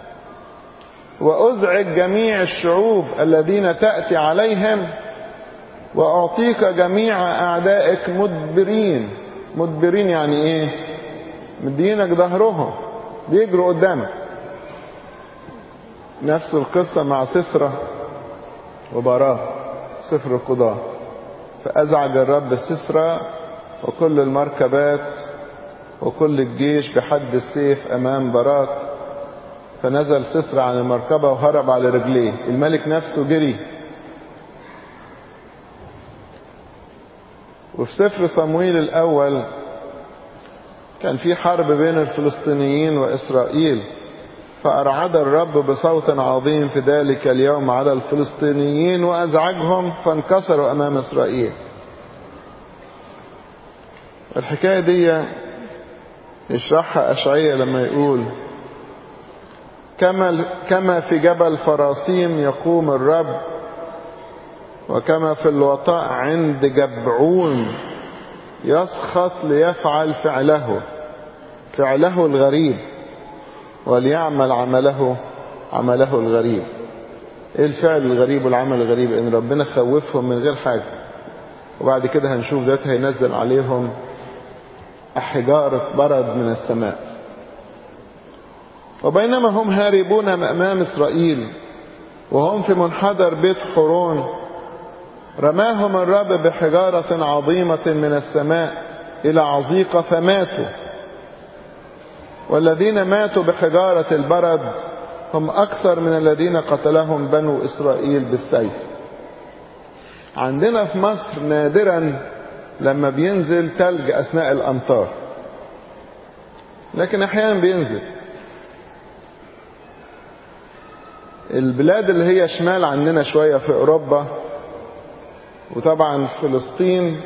وأزعج جميع الشعوب الذين تأتي عليهم وأعطيك جميع أعدائك مدبرين مدبرين يعني إيه مدينك ظهرهم بيجروا قدامك نفس القصة مع سسرة وبراء سفر القضاء فأزعج الرب سسرة وكل المركبات وكل الجيش بحد السيف أمام براك فنزل سسرة عن المركبة وهرب على رجليه الملك نفسه جري وفي سفر صمويل الأول كان في حرب بين الفلسطينيين وإسرائيل فأرعد الرب بصوت عظيم في ذلك اليوم على الفلسطينيين وأزعجهم فانكسروا أمام إسرائيل الحكاية دي يشرحها أشعية لما يقول كما كما في جبل فراسيم يقوم الرب وكما في الوطاء عند جبعون يسخط ليفعل فعله فعله الغريب وليعمل عمله عمله الغريب ايه الفعل الغريب والعمل الغريب ان ربنا خوفهم من غير حاجة وبعد كده هنشوف ذات هينزل عليهم حجارة برد من السماء وبينما هم هاربون أمام إسرائيل وهم في منحدر بيت حورون رماهم الرب بحجارة عظيمة من السماء إلى عزيقة فماتوا والذين ماتوا بحجارة البرد هم أكثر من الذين قتلهم بنو إسرائيل بالسيف عندنا في مصر نادرا لما بينزل تلج أثناء الأمطار لكن أحيانا بينزل البلاد اللي هي شمال عندنا شوية في أوروبا وطبعا فلسطين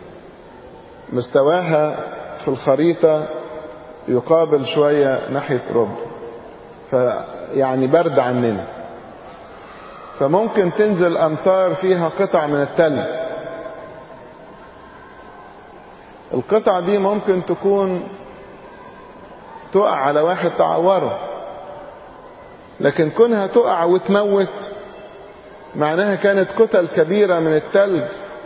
مستواها في الخريطة يقابل شوية ناحية أوروبا فيعني برد عننا فممكن تنزل أمطار فيها قطع من التلج القطع دي ممكن تكون تقع على واحد تعوره لكن كونها تقع وتموت معناها كانت كتل كبيرة من التلج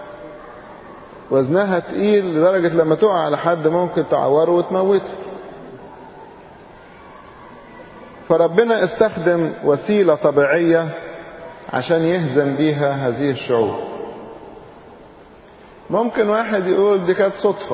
وزنها تقيل لدرجة لما تقع على حد ممكن تعوره وتموته فربنا استخدم وسيلة طبيعية عشان يهزم بيها هذه الشعوب ممكن واحد يقول دي كانت صدفة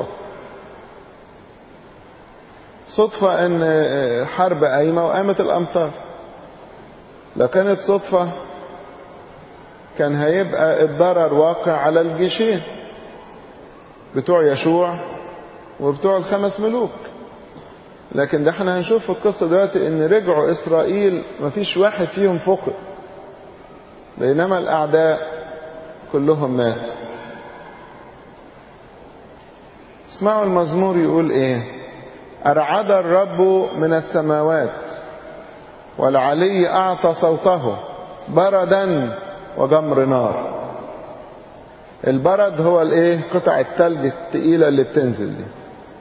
صدفة ان حرب قايمة وقامت الامطار لو كانت صدفة كان هيبقى الضرر واقع على الجيشين بتوع يشوع وبتوع الخمس ملوك لكن ده احنا هنشوف في القصة دلوقتي ان رجعوا اسرائيل مفيش واحد فيهم فقد بينما الاعداء كلهم ماتوا اسمعوا المزمور يقول ايه ارعد الرب من السماوات والعلي اعطى صوته بردا وجمر نار البرد هو الايه قطع التلج التقيلة اللي بتنزل دي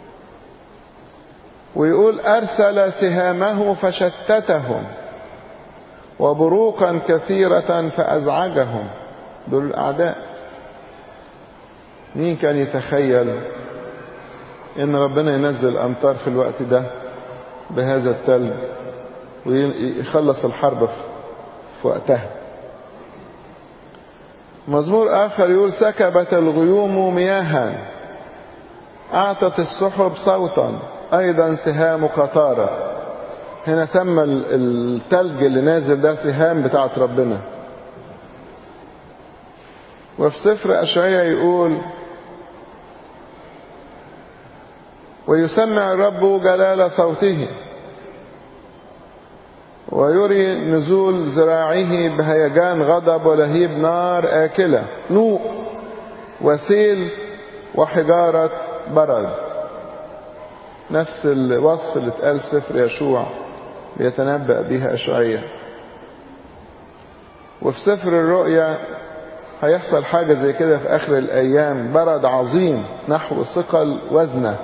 ويقول ارسل سهامه فشتتهم وبروقا كثيرة فازعجهم دول الاعداء مين كان يتخيل ان ربنا ينزل امطار في الوقت ده بهذا التلج ويخلص الحرب في وقتها مزمور آخر يقول سكبت الغيوم مياها أعطت السحب صوتا أيضا سهام قطارة هنا سمى التلج اللي نازل ده سهام بتاعت ربنا وفي سفر أشعية يقول ويسمع الرب جلال صوته ويري نزول ذراعه بهيجان غضب ولهيب نار آكلة نوء وسيل وحجارة برد نفس الوصف اللي اتقال سفر يشوع بيتنبأ بها أشعية وفي سفر الرؤيا هيحصل حاجة زي كده في آخر الأيام برد عظيم نحو ثقل وزنة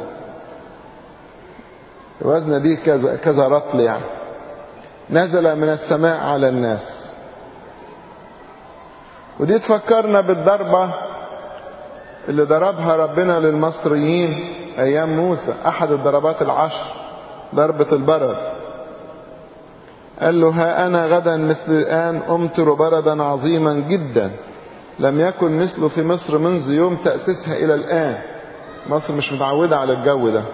الوزنة دي كذا, كذا رطل يعني نزل من السماء على الناس ودي تفكرنا بالضربة اللي ضربها ربنا للمصريين أيام موسى أحد الضربات العشر ضربة البرد قال له ها أنا غدا مثل الآن أمطر بردا عظيما جدا لم يكن مثله في مصر منذ يوم تأسيسها إلى الآن مصر مش متعودة على الجو ده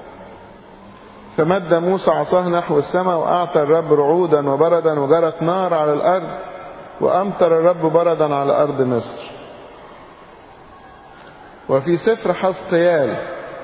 فمد موسى عصاه نحو السماء وأعطى الرب رعودا وبردا وجرت نار على الأرض وأمطر الرب بردا على أرض مصر وفي سفر حسقيال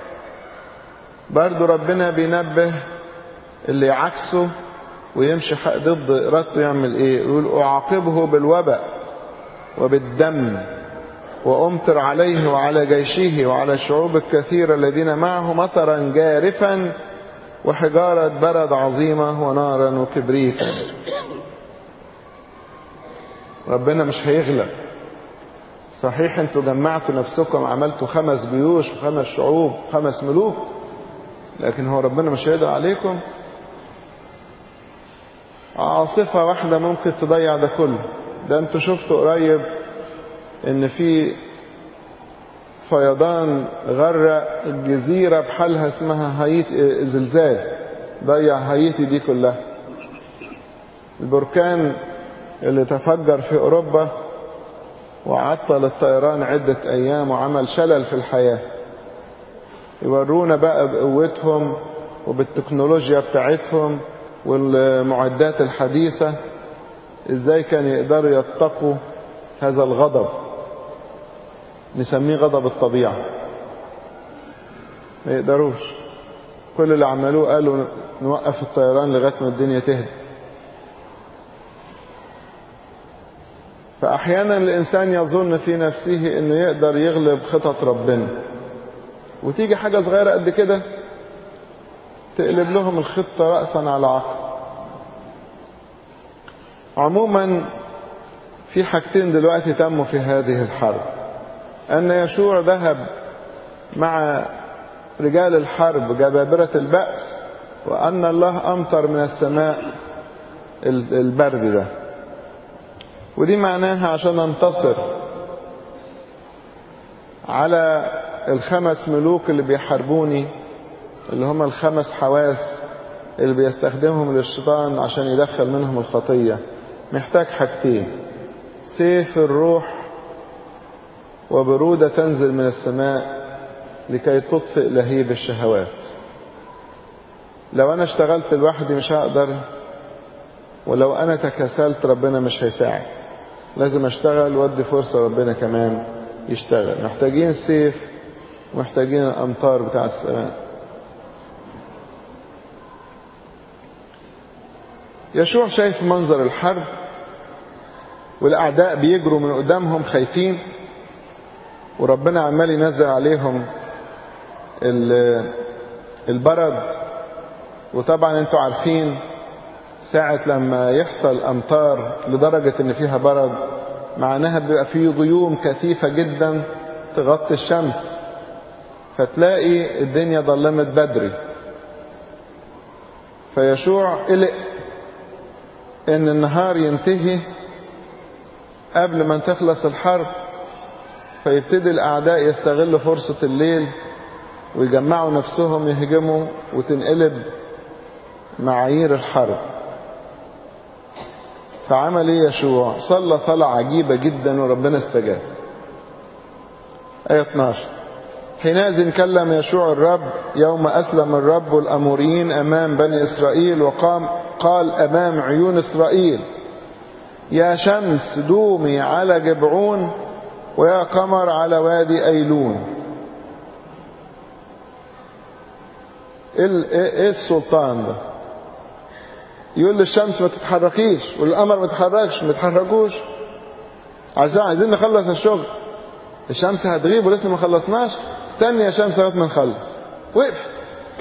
برضو ربنا بينبه اللي عكسه ويمشي ضد إرادته يعمل إيه يقول أعاقبه بالوباء وبالدم وأمطر عليه وعلى جيشه وعلى الشعوب الكثيرة الذين معه مطرا جارفا وحجارة برد عظيمة ونارا وكبريتا ربنا مش هيغلب صحيح انتوا جمعتوا نفسكم عملتوا خمس جيوش وخمس شعوب خمس ملوك لكن هو ربنا مش هيقدر عليكم عاصفة واحدة ممكن تضيع ده كله ده انتوا شفتوا قريب ان في فيضان غرق الجزيرة بحالها اسمها هايتي زلزال ضيع هايتي دي كلها البركان اللي تفجر في أوروبا وعطل الطيران عدة أيام وعمل شلل في الحياة يورونا بقى بقوتهم وبالتكنولوجيا بتاعتهم والمعدات الحديثة ازاي كان يقدروا يتقوا هذا الغضب نسميه غضب الطبيعة ما يقدروش كل اللي عملوه قالوا نوقف الطيران لغاية ما الدنيا تهدى فأحيانا الإنسان يظن في نفسه أنه يقدر يغلب خطط ربنا وتيجي حاجة صغيرة قد كده تقلب لهم الخطة رأسا على عقب عموما في حاجتين دلوقتي تموا في هذه الحرب أن يشوع ذهب مع رجال الحرب جبابرة البأس وأن الله أمطر من السماء البرد ده ودي معناها عشان ننتصر على الخمس ملوك اللي بيحاربوني اللي هم الخمس حواس اللي بيستخدمهم للشيطان عشان يدخل منهم الخطية محتاج حاجتين سيف الروح وبرودة تنزل من السماء لكي تطفئ لهيب الشهوات لو أنا اشتغلت لوحدي مش هقدر ولو أنا تكاسلت ربنا مش هيساعد لازم اشتغل وادي فرصة ربنا كمان يشتغل محتاجين سيف ومحتاجين الأمطار بتاع السماء يشوع شايف منظر الحرب والأعداء بيجروا من قدامهم خايفين وربنا عمال ينزل عليهم البرد وطبعا انتوا عارفين ساعة لما يحصل أمطار لدرجة إن فيها برد معناها بيبقى فيه غيوم كثيفة جدا تغطي الشمس فتلاقي الدنيا ظلمت بدري فيشوع قلق إن النهار ينتهي قبل ما تخلص الحرب فيبتدي الأعداء يستغلوا فرصة الليل ويجمعوا نفسهم يهجموا وتنقلب معايير الحرب فعمل ايه يشوع صلى صلاة عجيبة جدا وربنا استجاب آية 12 حينئذ كلم يشوع الرب يوم أسلم الرب الأموريين أمام بني إسرائيل وقام قال أمام عيون إسرائيل يا شمس دومي على جبعون ويا قمر على وادي أيلون ايه السلطان ده يقول للشمس ما تتحركيش والقمر ما تتحركش ما تتحركوش عايزين عايزين نخلص الشغل الشمس هتغيب ولسه ما خلصناش استني يا شمس لغايه ما نخلص وقفت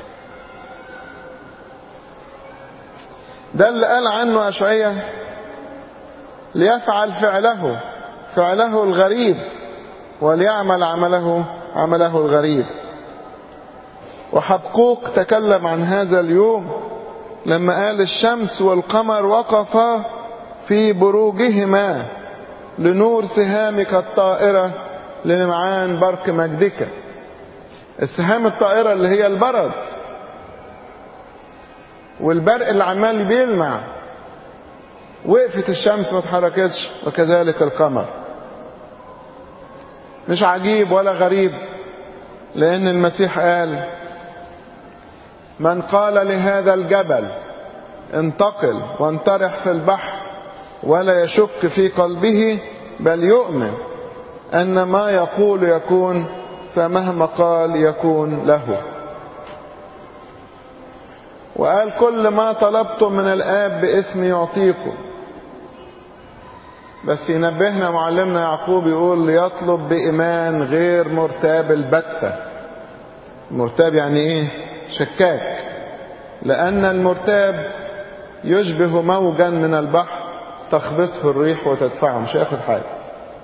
ده اللي قال عنه أشعية ليفعل فعله فعله الغريب وليعمل عمله عمله الغريب وحبقوق تكلم عن هذا اليوم لما قال الشمس والقمر وقفا في بروجهما لنور سهامك الطائرة للمعان برق مجدك السهام الطائرة اللي هي البرد والبرق اللي عمال بيلمع وقفت الشمس ما اتحركتش وكذلك القمر مش عجيب ولا غريب لأن المسيح قال من قال لهذا الجبل انتقل وانطرح في البحر ولا يشك في قلبه بل يؤمن أن ما يقول يكون فمهما قال يكون له وقال كل ما طلبتم من الآب باسم يعطيكم بس ينبهنا معلمنا يعقوب يقول ليطلب بإيمان غير مرتاب البتة مرتاب يعني ايه شكاك لأن المرتاب يشبه موجا من البحر تخبطه الريح وتدفعه مش هياخد حاجة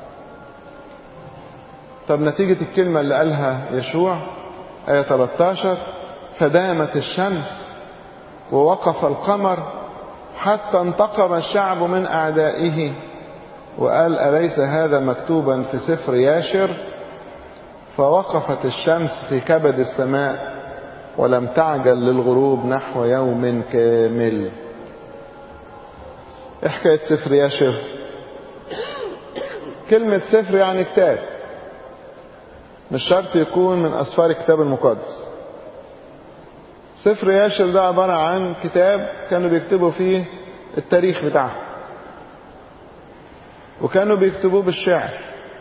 طب نتيجة الكلمة اللي قالها يشوع آية 13 فدامت الشمس ووقف القمر حتى انتقم الشعب من أعدائه وقال أليس هذا مكتوبا في سفر ياشر فوقفت الشمس في كبد السماء ولم تعجل للغروب نحو يوم كامل ايه حكاية سفر ياشر كلمة سفر يعني كتاب مش شرط يكون من أسفار الكتاب المقدس سفر ياشر ده عبارة عن كتاب كانوا بيكتبوا فيه التاريخ بتاعهم وكانوا بيكتبوه بالشعر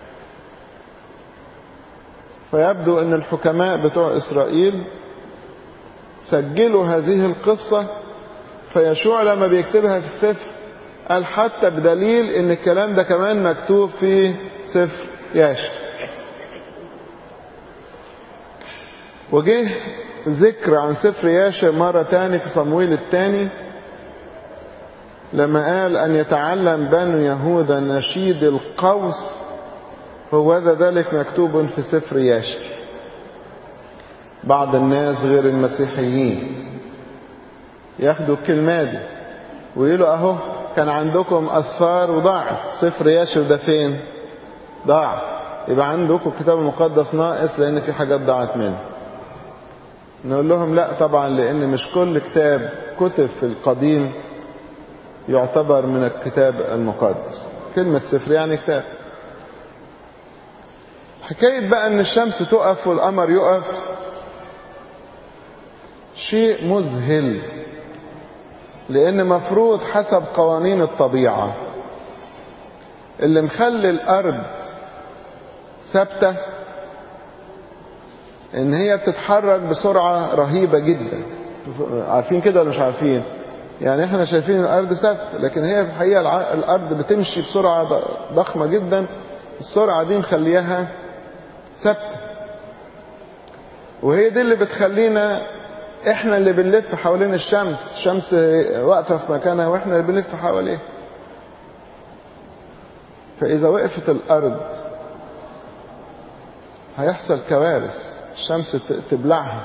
فيبدو ان الحكماء بتوع اسرائيل سجلوا هذه القصة فيشوع لما بيكتبها في السفر قال حتى بدليل ان الكلام ده كمان مكتوب في سفر ياشر وجه ذكر عن سفر ياشر مرة تاني في صمويل الثاني لما قال أن يتعلم بنو يهوذا نشيد القوس هو ذلك مكتوب في سفر ياشر بعض الناس غير المسيحيين ياخدوا الكلمة دي ويقولوا اهو كان عندكم أسفار وضاعت سفر ياشر ده فين ضاع يبقى عندكم الكتاب المقدس ناقص لأن في حاجات ضاعت منه نقول لهم لا طبعا لأن مش كل كتاب كتب في القديم يعتبر من الكتاب المقدس كلمة سفر يعني كتاب حكاية بقى ان الشمس تقف والقمر يقف شيء مذهل لان مفروض حسب قوانين الطبيعة اللي مخلي الارض ثابتة ان هي بتتحرك بسرعة رهيبة جدا عارفين كده ولا مش عارفين يعني احنا شايفين الارض ثابتة لكن هي في الحقيقة الارض بتمشي بسرعة ضخمة جدا السرعة دي مخليها ثابتة وهي دي اللي بتخلينا احنا اللي بنلف حوالين الشمس الشمس واقفة في مكانها واحنا اللي بنلف حواليها فإذا وقفت الأرض هيحصل كوارث الشمس تبلعها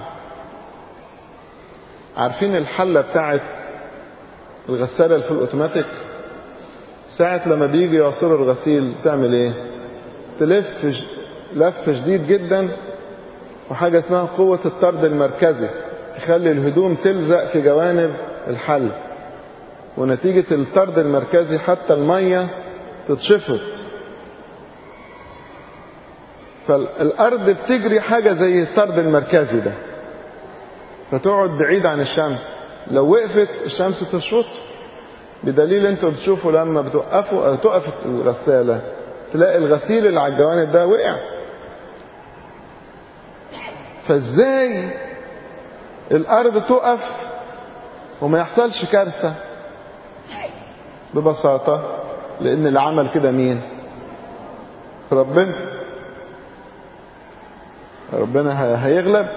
عارفين الحلة بتاعت الغسالة اللي في الأوتوماتيك ساعة لما بيجي يعصروا الغسيل تعمل ايه تلف لف شديد جدا وحاجة اسمها قوة الطرد المركزي تخلي الهدوم تلزق في جوانب الحل ونتيجة الطرد المركزي حتى المية تتشفط فالأرض بتجري حاجة زي الطرد المركزي ده فتقعد بعيد عن الشمس لو وقفت الشمس تشفط بدليل انتوا بتشوفوا لما بتوقفوا تقف الغسالة تلاقي الغسيل اللي على الجوانب ده وقع فازاي الارض تقف وما يحصلش كارثة ببساطة لان اللي عمل كده مين ربنا ربنا هيغلب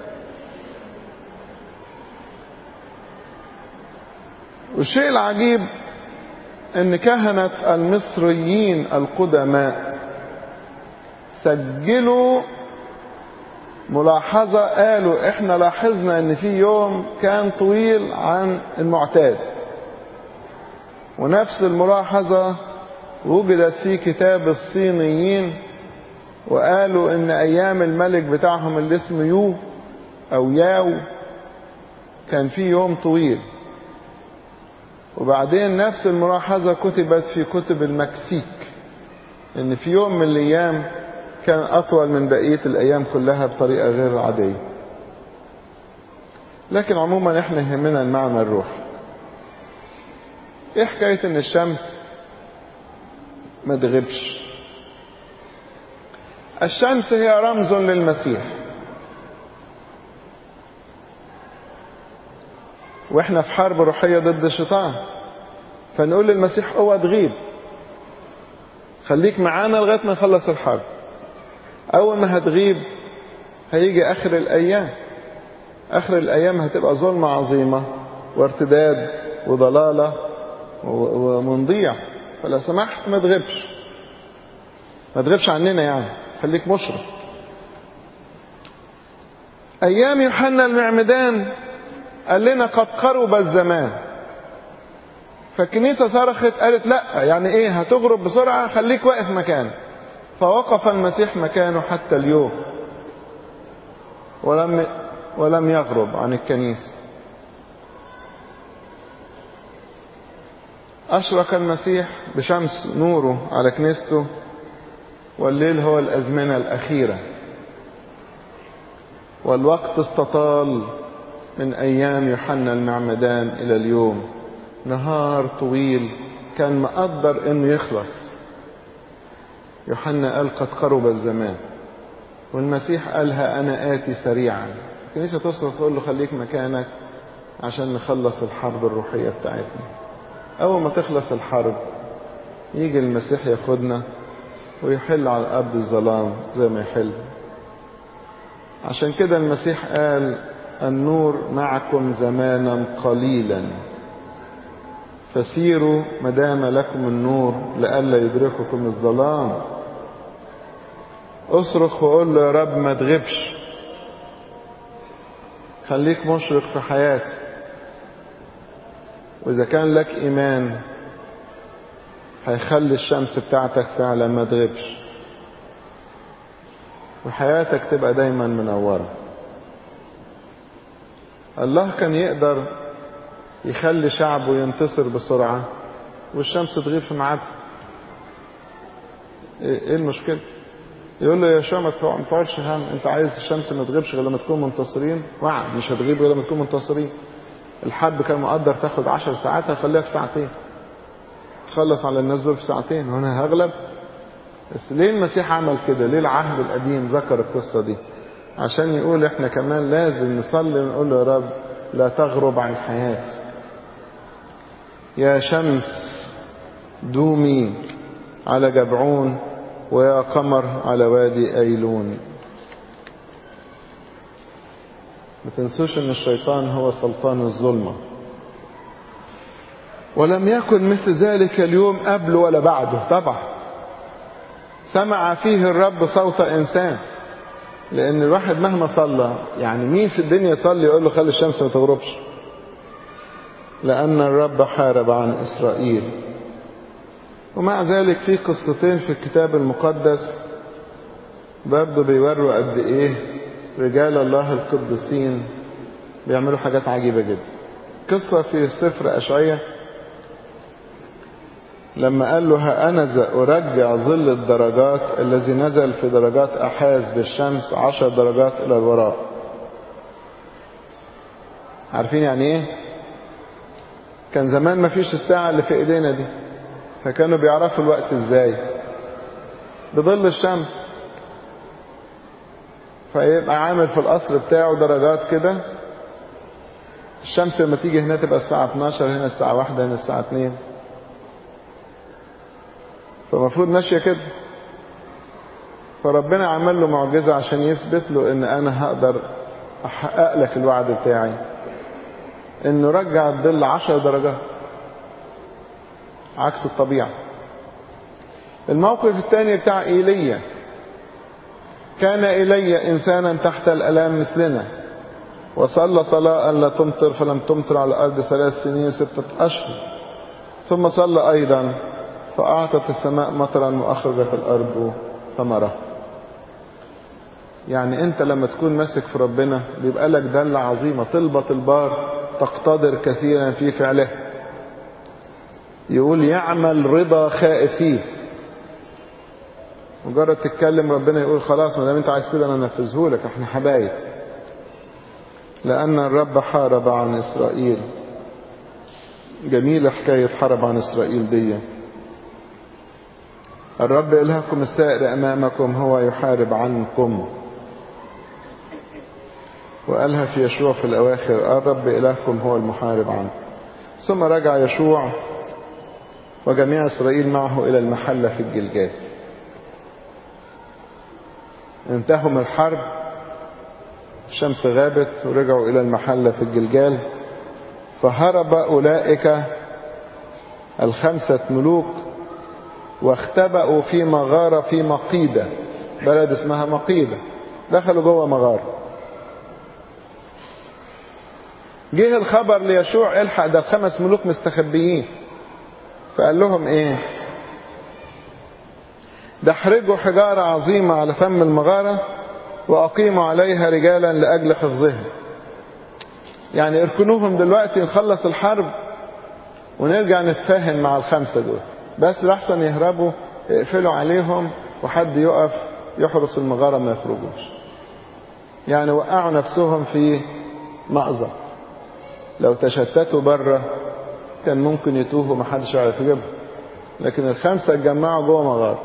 والشيء العجيب ان كهنة المصريين القدماء سجلوا ملاحظة قالوا احنا لاحظنا ان في يوم كان طويل عن المعتاد ونفس الملاحظة وجدت في كتاب الصينيين وقالوا ان ايام الملك بتاعهم اللي اسمه يو او ياو كان في يوم طويل وبعدين نفس الملاحظة كتبت في كتب المكسيك ان في يوم من الايام كان اطول من بقية الايام كلها بطريقة غير عادية لكن عموما احنا يهمنا المعنى الروحي ايه حكاية ان الشمس ما تغيبش الشمس هي رمز للمسيح واحنا في حرب روحية ضد الشيطان فنقول للمسيح اوعى تغيب خليك معانا لغاية ما نخلص الحرب اول ما هتغيب هيجي اخر الايام اخر الايام هتبقى ظلمة عظيمة وارتداد وضلالة ومنضيع فلو سمحت ما تغيبش ما تغيبش عننا يعني خليك مشرف ايام يوحنا المعمدان قال لنا قد قرب الزمان فالكنيسة صرخت قالت لا يعني ايه هتغرب بسرعة خليك واقف مكانك فوقف المسيح مكانه حتى اليوم ولم ولم يغرب عن الكنيسة أشرق المسيح بشمس نوره على كنيسته والليل هو الأزمنة الأخيرة والوقت استطال من أيام يوحنا المعمدان إلى اليوم نهار طويل كان مقدر إنه يخلص يوحنا قال قد قرب الزمان والمسيح قالها أنا آتي سريعا الكنيسة تصرخ تقول له خليك مكانك عشان نخلص الحرب الروحية بتاعتنا أول ما تخلص الحرب يجي المسيح ياخدنا ويحل على الأرض الظلام زي ما يحل عشان كده المسيح قال النور معكم زمانا قليلا فسيروا مدام لكم النور لئلا يدرككم الظلام اصرخ وقول له يا رب ما تغيبش خليك مشرق في حياتي واذا كان لك ايمان هيخلي الشمس بتاعتك فعلا ما تغيبش وحياتك تبقى دايما منورة الله كان يقدر يخلي شعبه ينتصر بسرعة والشمس تغيب في ميعادها ايه المشكلة يقول له يا شو ما تقعدش هم انت عايز الشمس ما تغيبش غير لما تكون منتصرين وعد مش هتغيب غير لما تكون منتصرين الحرب كان مقدر تاخد عشر ساعات هخليها في ساعتين تخلص على الناس دول في ساعتين هنا هغلب بس ليه المسيح عمل كده ليه العهد القديم ذكر القصة دي عشان يقول احنا كمان لازم نصلي ونقول له يا رب لا تغرب عن حياتي يا شمس دومي على جبعون ويا قمر على وادي أيلون ما تنسوش ان الشيطان هو سلطان الظلمة ولم يكن مثل ذلك اليوم قبل ولا بعده طبعا سمع فيه الرب صوت إنسان لأن الواحد مهما صلى يعني مين في الدنيا يصلي يقول له خلي الشمس ما تغربش لأن الرب حارب عن إسرائيل ومع ذلك في قصتين في الكتاب المقدس برضه بيوروا قد إيه رجال الله القديسين بيعملوا حاجات عجيبة جدا قصة في سفر أشعية لما قال له ها أنا أرجع ظل الدرجات الذي نزل في درجات أحاز بالشمس عشر درجات إلى الوراء عارفين يعني إيه كان زمان ما فيش الساعة اللي في إيدينا دي فكانوا بيعرفوا الوقت إزاي بظل الشمس فيبقى عامل في القصر بتاعه درجات كده الشمس لما تيجي هنا تبقى الساعة 12 هنا الساعة 1 هنا الساعة 2 فالمفروض ماشية كده فربنا عمل له معجزة عشان يثبت له ان انا هقدر احقق لك الوعد بتاعي انه رجع الظل عشر درجات عكس الطبيعة الموقف الثاني بتاع ايليا كان ايليا انسانا تحت الالام مثلنا وصلى صلاة لا تمطر فلم تمطر على الارض ثلاث سنين ستة اشهر ثم صلى ايضا فأعطت السماء مطرا وأخرجت الأرض ثمرة يعني أنت لما تكون ماسك في ربنا بيبقى لك دلة عظيمة طلبة البار تقتدر كثيرا في فعله يقول يعمل رضا خائفيه مجرد تتكلم ربنا يقول خلاص ما دام انت عايز كده انا انفذه لك احنا حبايب لان الرب حارب عن اسرائيل جميله حكايه حرب عن اسرائيل دي الرب إلهكم السائر أمامكم هو يحارب عنكم وقالها في يشوع في الأواخر الرب إلهكم هو المحارب عنكم ثم رجع يشوع وجميع إسرائيل معه إلى المحلة في الجلجال انتهوا من الحرب الشمس غابت ورجعوا إلى المحلة في الجلجال فهرب أولئك الخمسة ملوك واختبأوا في مغارة في مقيدة بلد اسمها مقيدة دخلوا جوه مغارة جه الخبر ليشوع الحق ده الخمس ملوك مستخبيين فقال لهم ايه ده احرجوا حجارة عظيمة على فم المغارة وأقيموا عليها رجالا لأجل حفظها يعني اركنوهم دلوقتي نخلص الحرب ونرجع نتفاهم مع الخمسة دول بس لحسن يهربوا اقفلوا عليهم وحد يقف يحرس المغارة ما يخرجوش يعني وقعوا نفسهم في مأزق لو تشتتوا بره كان ممكن يتوهوا محدش يعرف يجيبهم لكن الخمسة اتجمعوا جوه مغارة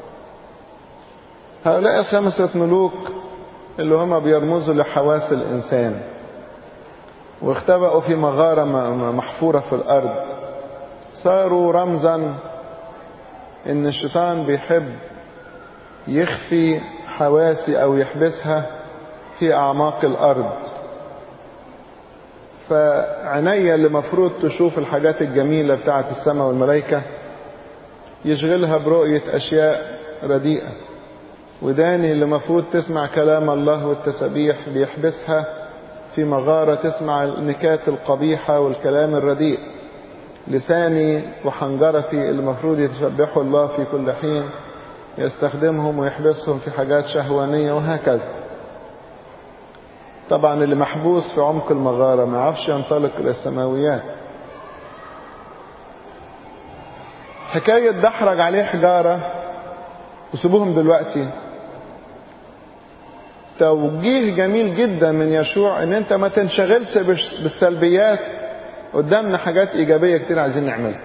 هؤلاء الخمسة ملوك اللي هم بيرمزوا لحواس الإنسان واختبأوا في مغارة محفورة في الأرض صاروا رمزا إن الشيطان بيحب يخفي حواسي أو يحبسها في أعماق الأرض فعناية اللي مفروض تشوف الحاجات الجميلة بتاعة السماء والملائكة يشغلها برؤية أشياء رديئة وداني اللي مفروض تسمع كلام الله والتسبيح بيحبسها في مغارة تسمع النكات القبيحة والكلام الرديء لساني وحنجرتي اللي مفروض يتسبحوا الله في كل حين يستخدمهم ويحبسهم في حاجات شهوانية وهكذا طبعا اللي محبوس في عمق المغارة ما يعرفش ينطلق إلى السماويات حكاية دحرج عليه حجارة وسيبوهم دلوقتي توجيه جميل جدا من يشوع ان انت ما تنشغلش بالسلبيات قدامنا حاجات ايجابية كتير عايزين نعملها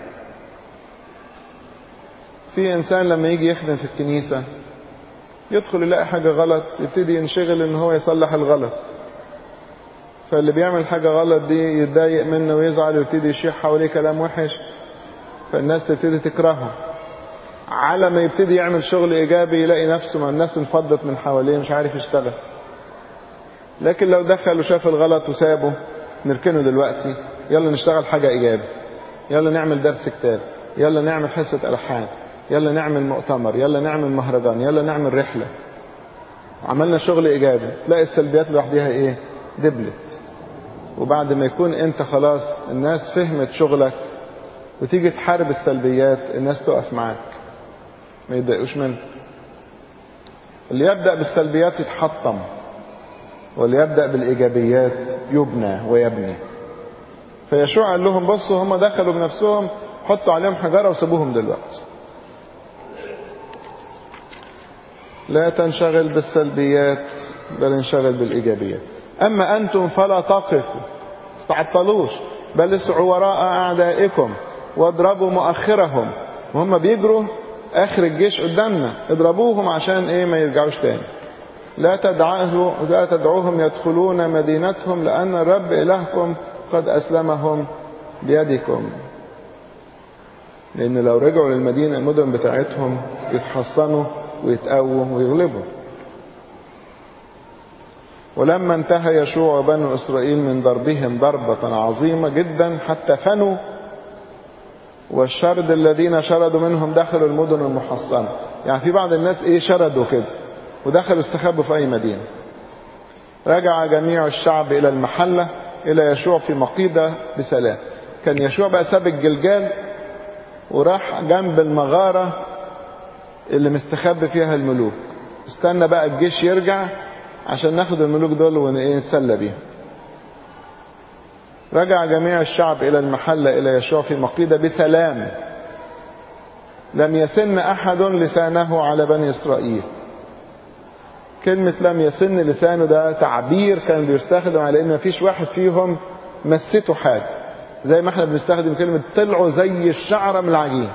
في انسان لما يجي يخدم في الكنيسة يدخل يلاقي حاجة غلط يبتدي ينشغل ان هو يصلح الغلط فاللي بيعمل حاجة غلط دي يتضايق منه ويزعل ويبتدي يشيح حواليه كلام وحش فالناس تبتدي تكرهه على ما يبتدي يعمل شغل ايجابي يلاقي نفسه ما الناس انفضت من حواليه مش عارف يشتغل لكن لو دخل وشاف الغلط وسابه نركنه دلوقتي يلا نشتغل حاجة ايجابي يلا نعمل درس كتاب يلا نعمل حصة الحان يلا نعمل مؤتمر يلا نعمل مهرجان يلا نعمل رحلة عملنا شغل ايجابي تلاقي السلبيات لوحدها ايه دبلت وبعد ما يكون انت خلاص الناس فهمت شغلك وتيجي تحارب السلبيات الناس تقف معاك ما يتضايقوش منك اللي يبدأ بالسلبيات يتحطم واللي يبدأ بالإيجابيات يبنى ويبني فيشوع قال لهم بصوا هم دخلوا بنفسهم حطوا عليهم حجارة وسيبوهم دلوقتي لا تنشغل بالسلبيات بل انشغل بالإيجابيات أما أنتم فلا تقفوا تعطلوش بل اسعوا وراء أعدائكم واضربوا مؤخرهم وهم بيجروا آخر الجيش قدامنا اضربوهم عشان إيه ما يرجعوش تاني لا تدعوه لا تدعوهم يدخلون مدينتهم لأن الرب إلهكم قد أسلمهم بيدكم لأن لو رجعوا للمدينة المدن بتاعتهم يتحصنوا ويتقووا ويغلبوا ولما انتهى يشوع وبنو إسرائيل من ضربهم ضربة عظيمة جدا حتى فنوا والشرد الذين شردوا منهم دخلوا المدن المحصنة يعني في بعض الناس ايه شردوا كده ودخلوا استخبوا في اي مدينة رجع جميع الشعب الى المحلة الى يشوع في مقيدة بسلام كان يشوع بقى ساب الجلجال وراح جنب المغارة اللي مستخبي فيها الملوك استنى بقى الجيش يرجع عشان ناخد الملوك دول ونتسلى بيهم رجع جميع الشعب إلى المحلة إلى يشوع في مقيدة بسلام لم يسن أحد لسانه على بني إسرائيل كلمة لم يسن لسانه ده تعبير كان بيستخدم على إن مفيش واحد فيهم مسته حاجة زي ما احنا بنستخدم كلمة طلعوا زي الشعرة من العجين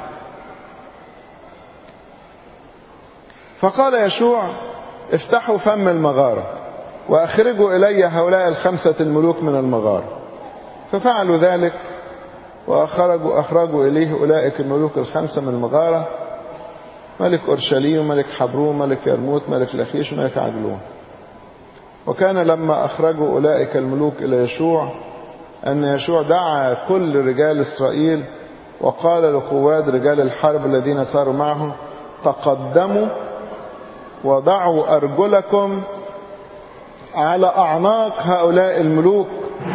فقال يشوع افتحوا فم المغارة وأخرجوا إلي هؤلاء الخمسة الملوك من المغارة ففعلوا ذلك وأخرجوا أخرجوا إليه أولئك الملوك الخمسة من المغارة ملك أورشليم ملك حبروم ملك يرموت ملك لخيش ملك عجلون وكان لما أخرجوا أولئك الملوك إلى يشوع أن يشوع دعا كل رجال إسرائيل وقال لقواد رجال الحرب الذين ساروا معه تقدموا وضعوا أرجلكم على أعناق هؤلاء الملوك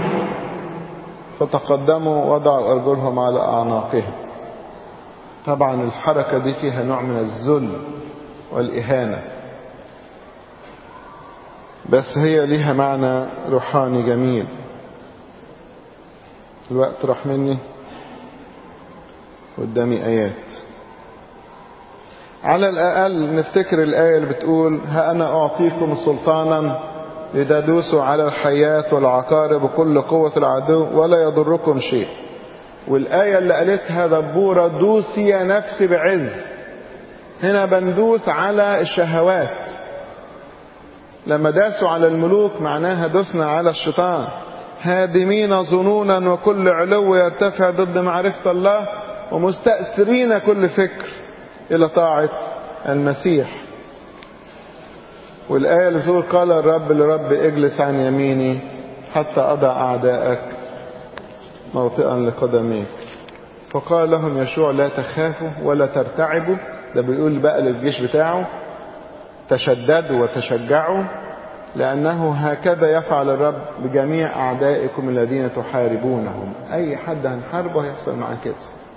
فتقدموا وضعوا أرجلهم على أعناقهم طبعا الحركة دي فيها نوع من الذل والإهانة بس هي ليها معنى روحاني جميل الوقت راح مني قدامي آيات على الأقل نفتكر الآية اللي بتقول ها أنا أعطيكم سلطانا لتدوسوا على الحياة والعقارب وكل قوة العدو ولا يضركم شيء والآية اللي قالتها دبورة دوسي يا نفسي بعز هنا بندوس على الشهوات لما داسوا على الملوك معناها دسنا على الشيطان هادمين ظنونا وكل علو يرتفع ضد معرفة الله ومستأثرين كل فكر إلى طاعة المسيح والآية اللي بتقول قال الرب لرب اجلس عن يميني حتى أضع أعداءك موطئا لقدميك فقال لهم يشوع لا تخافوا ولا ترتعبوا ده بيقول بقى للجيش بتاعه تشددوا وتشجعوا لأنه هكذا يفعل الرب بجميع أعدائكم الذين تحاربونهم أي حد هنحاربه هيحصل معاه كده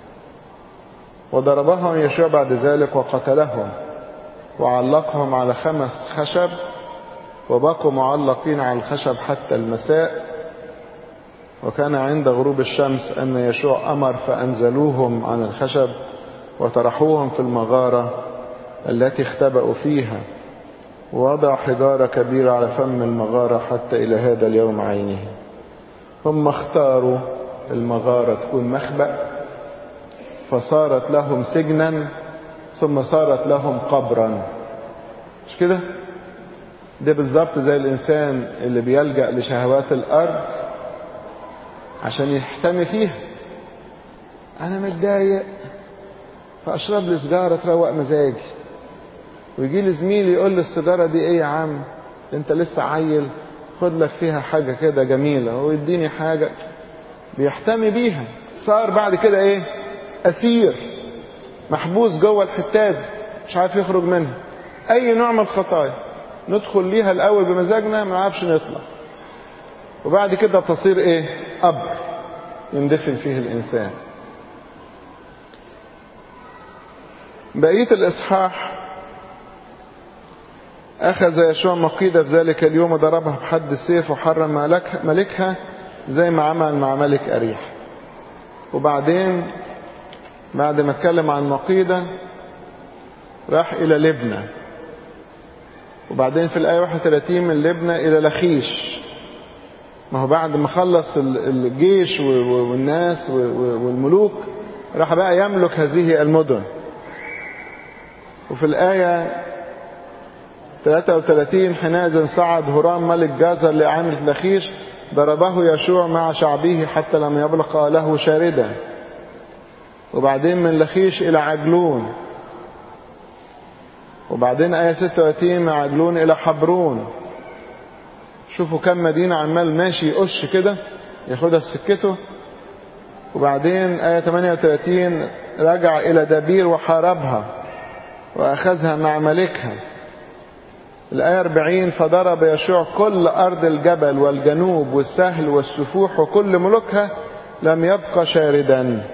وضربهم يشوع بعد ذلك وقتلهم وعلقهم على خمس خشب وبقوا معلقين على الخشب حتى المساء وكان عند غروب الشمس أن يشوع أمر فأنزلوهم عن الخشب وطرحوهم في المغارة التي اختبأوا فيها ووضع حجارة كبيرة على فم المغارة حتى إلى هذا اليوم عينه ثم اختاروا المغارة تكون مخبأ فصارت لهم سجنا ثم صارت لهم قبرا مش كده ده بالظبط زي الإنسان اللي بيلجأ لشهوات الأرض عشان يحتمي فيها أنا متضايق فأشرب لي سيجارة تروق مزاجي ويجي لي زميلي يقول لي السيجارة دي إيه يا عم أنت لسه عيل خد لك فيها حاجة كده جميلة ويديني حاجة بيحتمي بيها صار بعد كده إيه أسير محبوس جوه الحتاد مش عارف يخرج منها أي نوع من الخطايا ندخل ليها الأول بمزاجنا ما نعرفش نطلع وبعد كده تصير إيه قبر يندفن فيه الإنسان بقية الإصحاح أخذ يشوع مقيدة في ذلك اليوم وضربها بحد السيف وحرم ملك ملكها زي ما عمل مع ملك أريح وبعدين بعد ما اتكلم عن مقيدة راح إلى لبنى وبعدين في الآية 31 من لبنى إلى لخيش ما هو بعد ما خلص الجيش والناس والملوك راح بقى يملك هذه المدن وفي الآية 33 حينئذ صعد هرام ملك جازر لعامل لخيش ضربه يشوع مع شعبه حتى لم يبلغ له شاردا وبعدين من لخيش إلى عجلون وبعدين آية 36 من عجلون إلى حبرون شوفوا كم مدينة عمال ماشي يقش كده ياخدها في سكته وبعدين آية 38 رجع إلى دبير وحاربها وأخذها مع ملكها الآية 40 فضرب يشوع كل أرض الجبل والجنوب والسهل والسفوح وكل ملوكها لم يبقى شاردا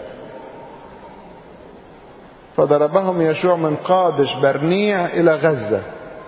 فضربهم يشوع من قادش برنيع إلى غزة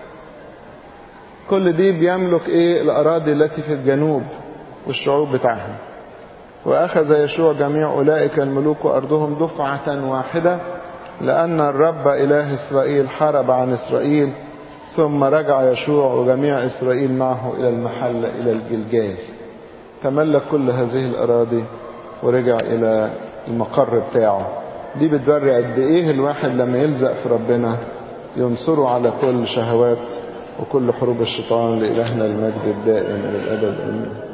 كل دي بيملك ايه الأراضي التي في الجنوب والشعوب بتاعها وأخذ يشوع جميع أولئك الملوك وأرضهم دفعة واحدة لأن الرب إله إسرائيل حارب عن إسرائيل ثم رجع يشوع وجميع إسرائيل معه إلى المحل إلى الجلجال تملك كل هذه الأراضي ورجع إلى المقر بتاعه دي بتوري قد إيه الواحد لما يلزق في ربنا ينصره على كل شهوات وكل حروب الشيطان لإلهنا المجد الدائم إلى الأبد آمين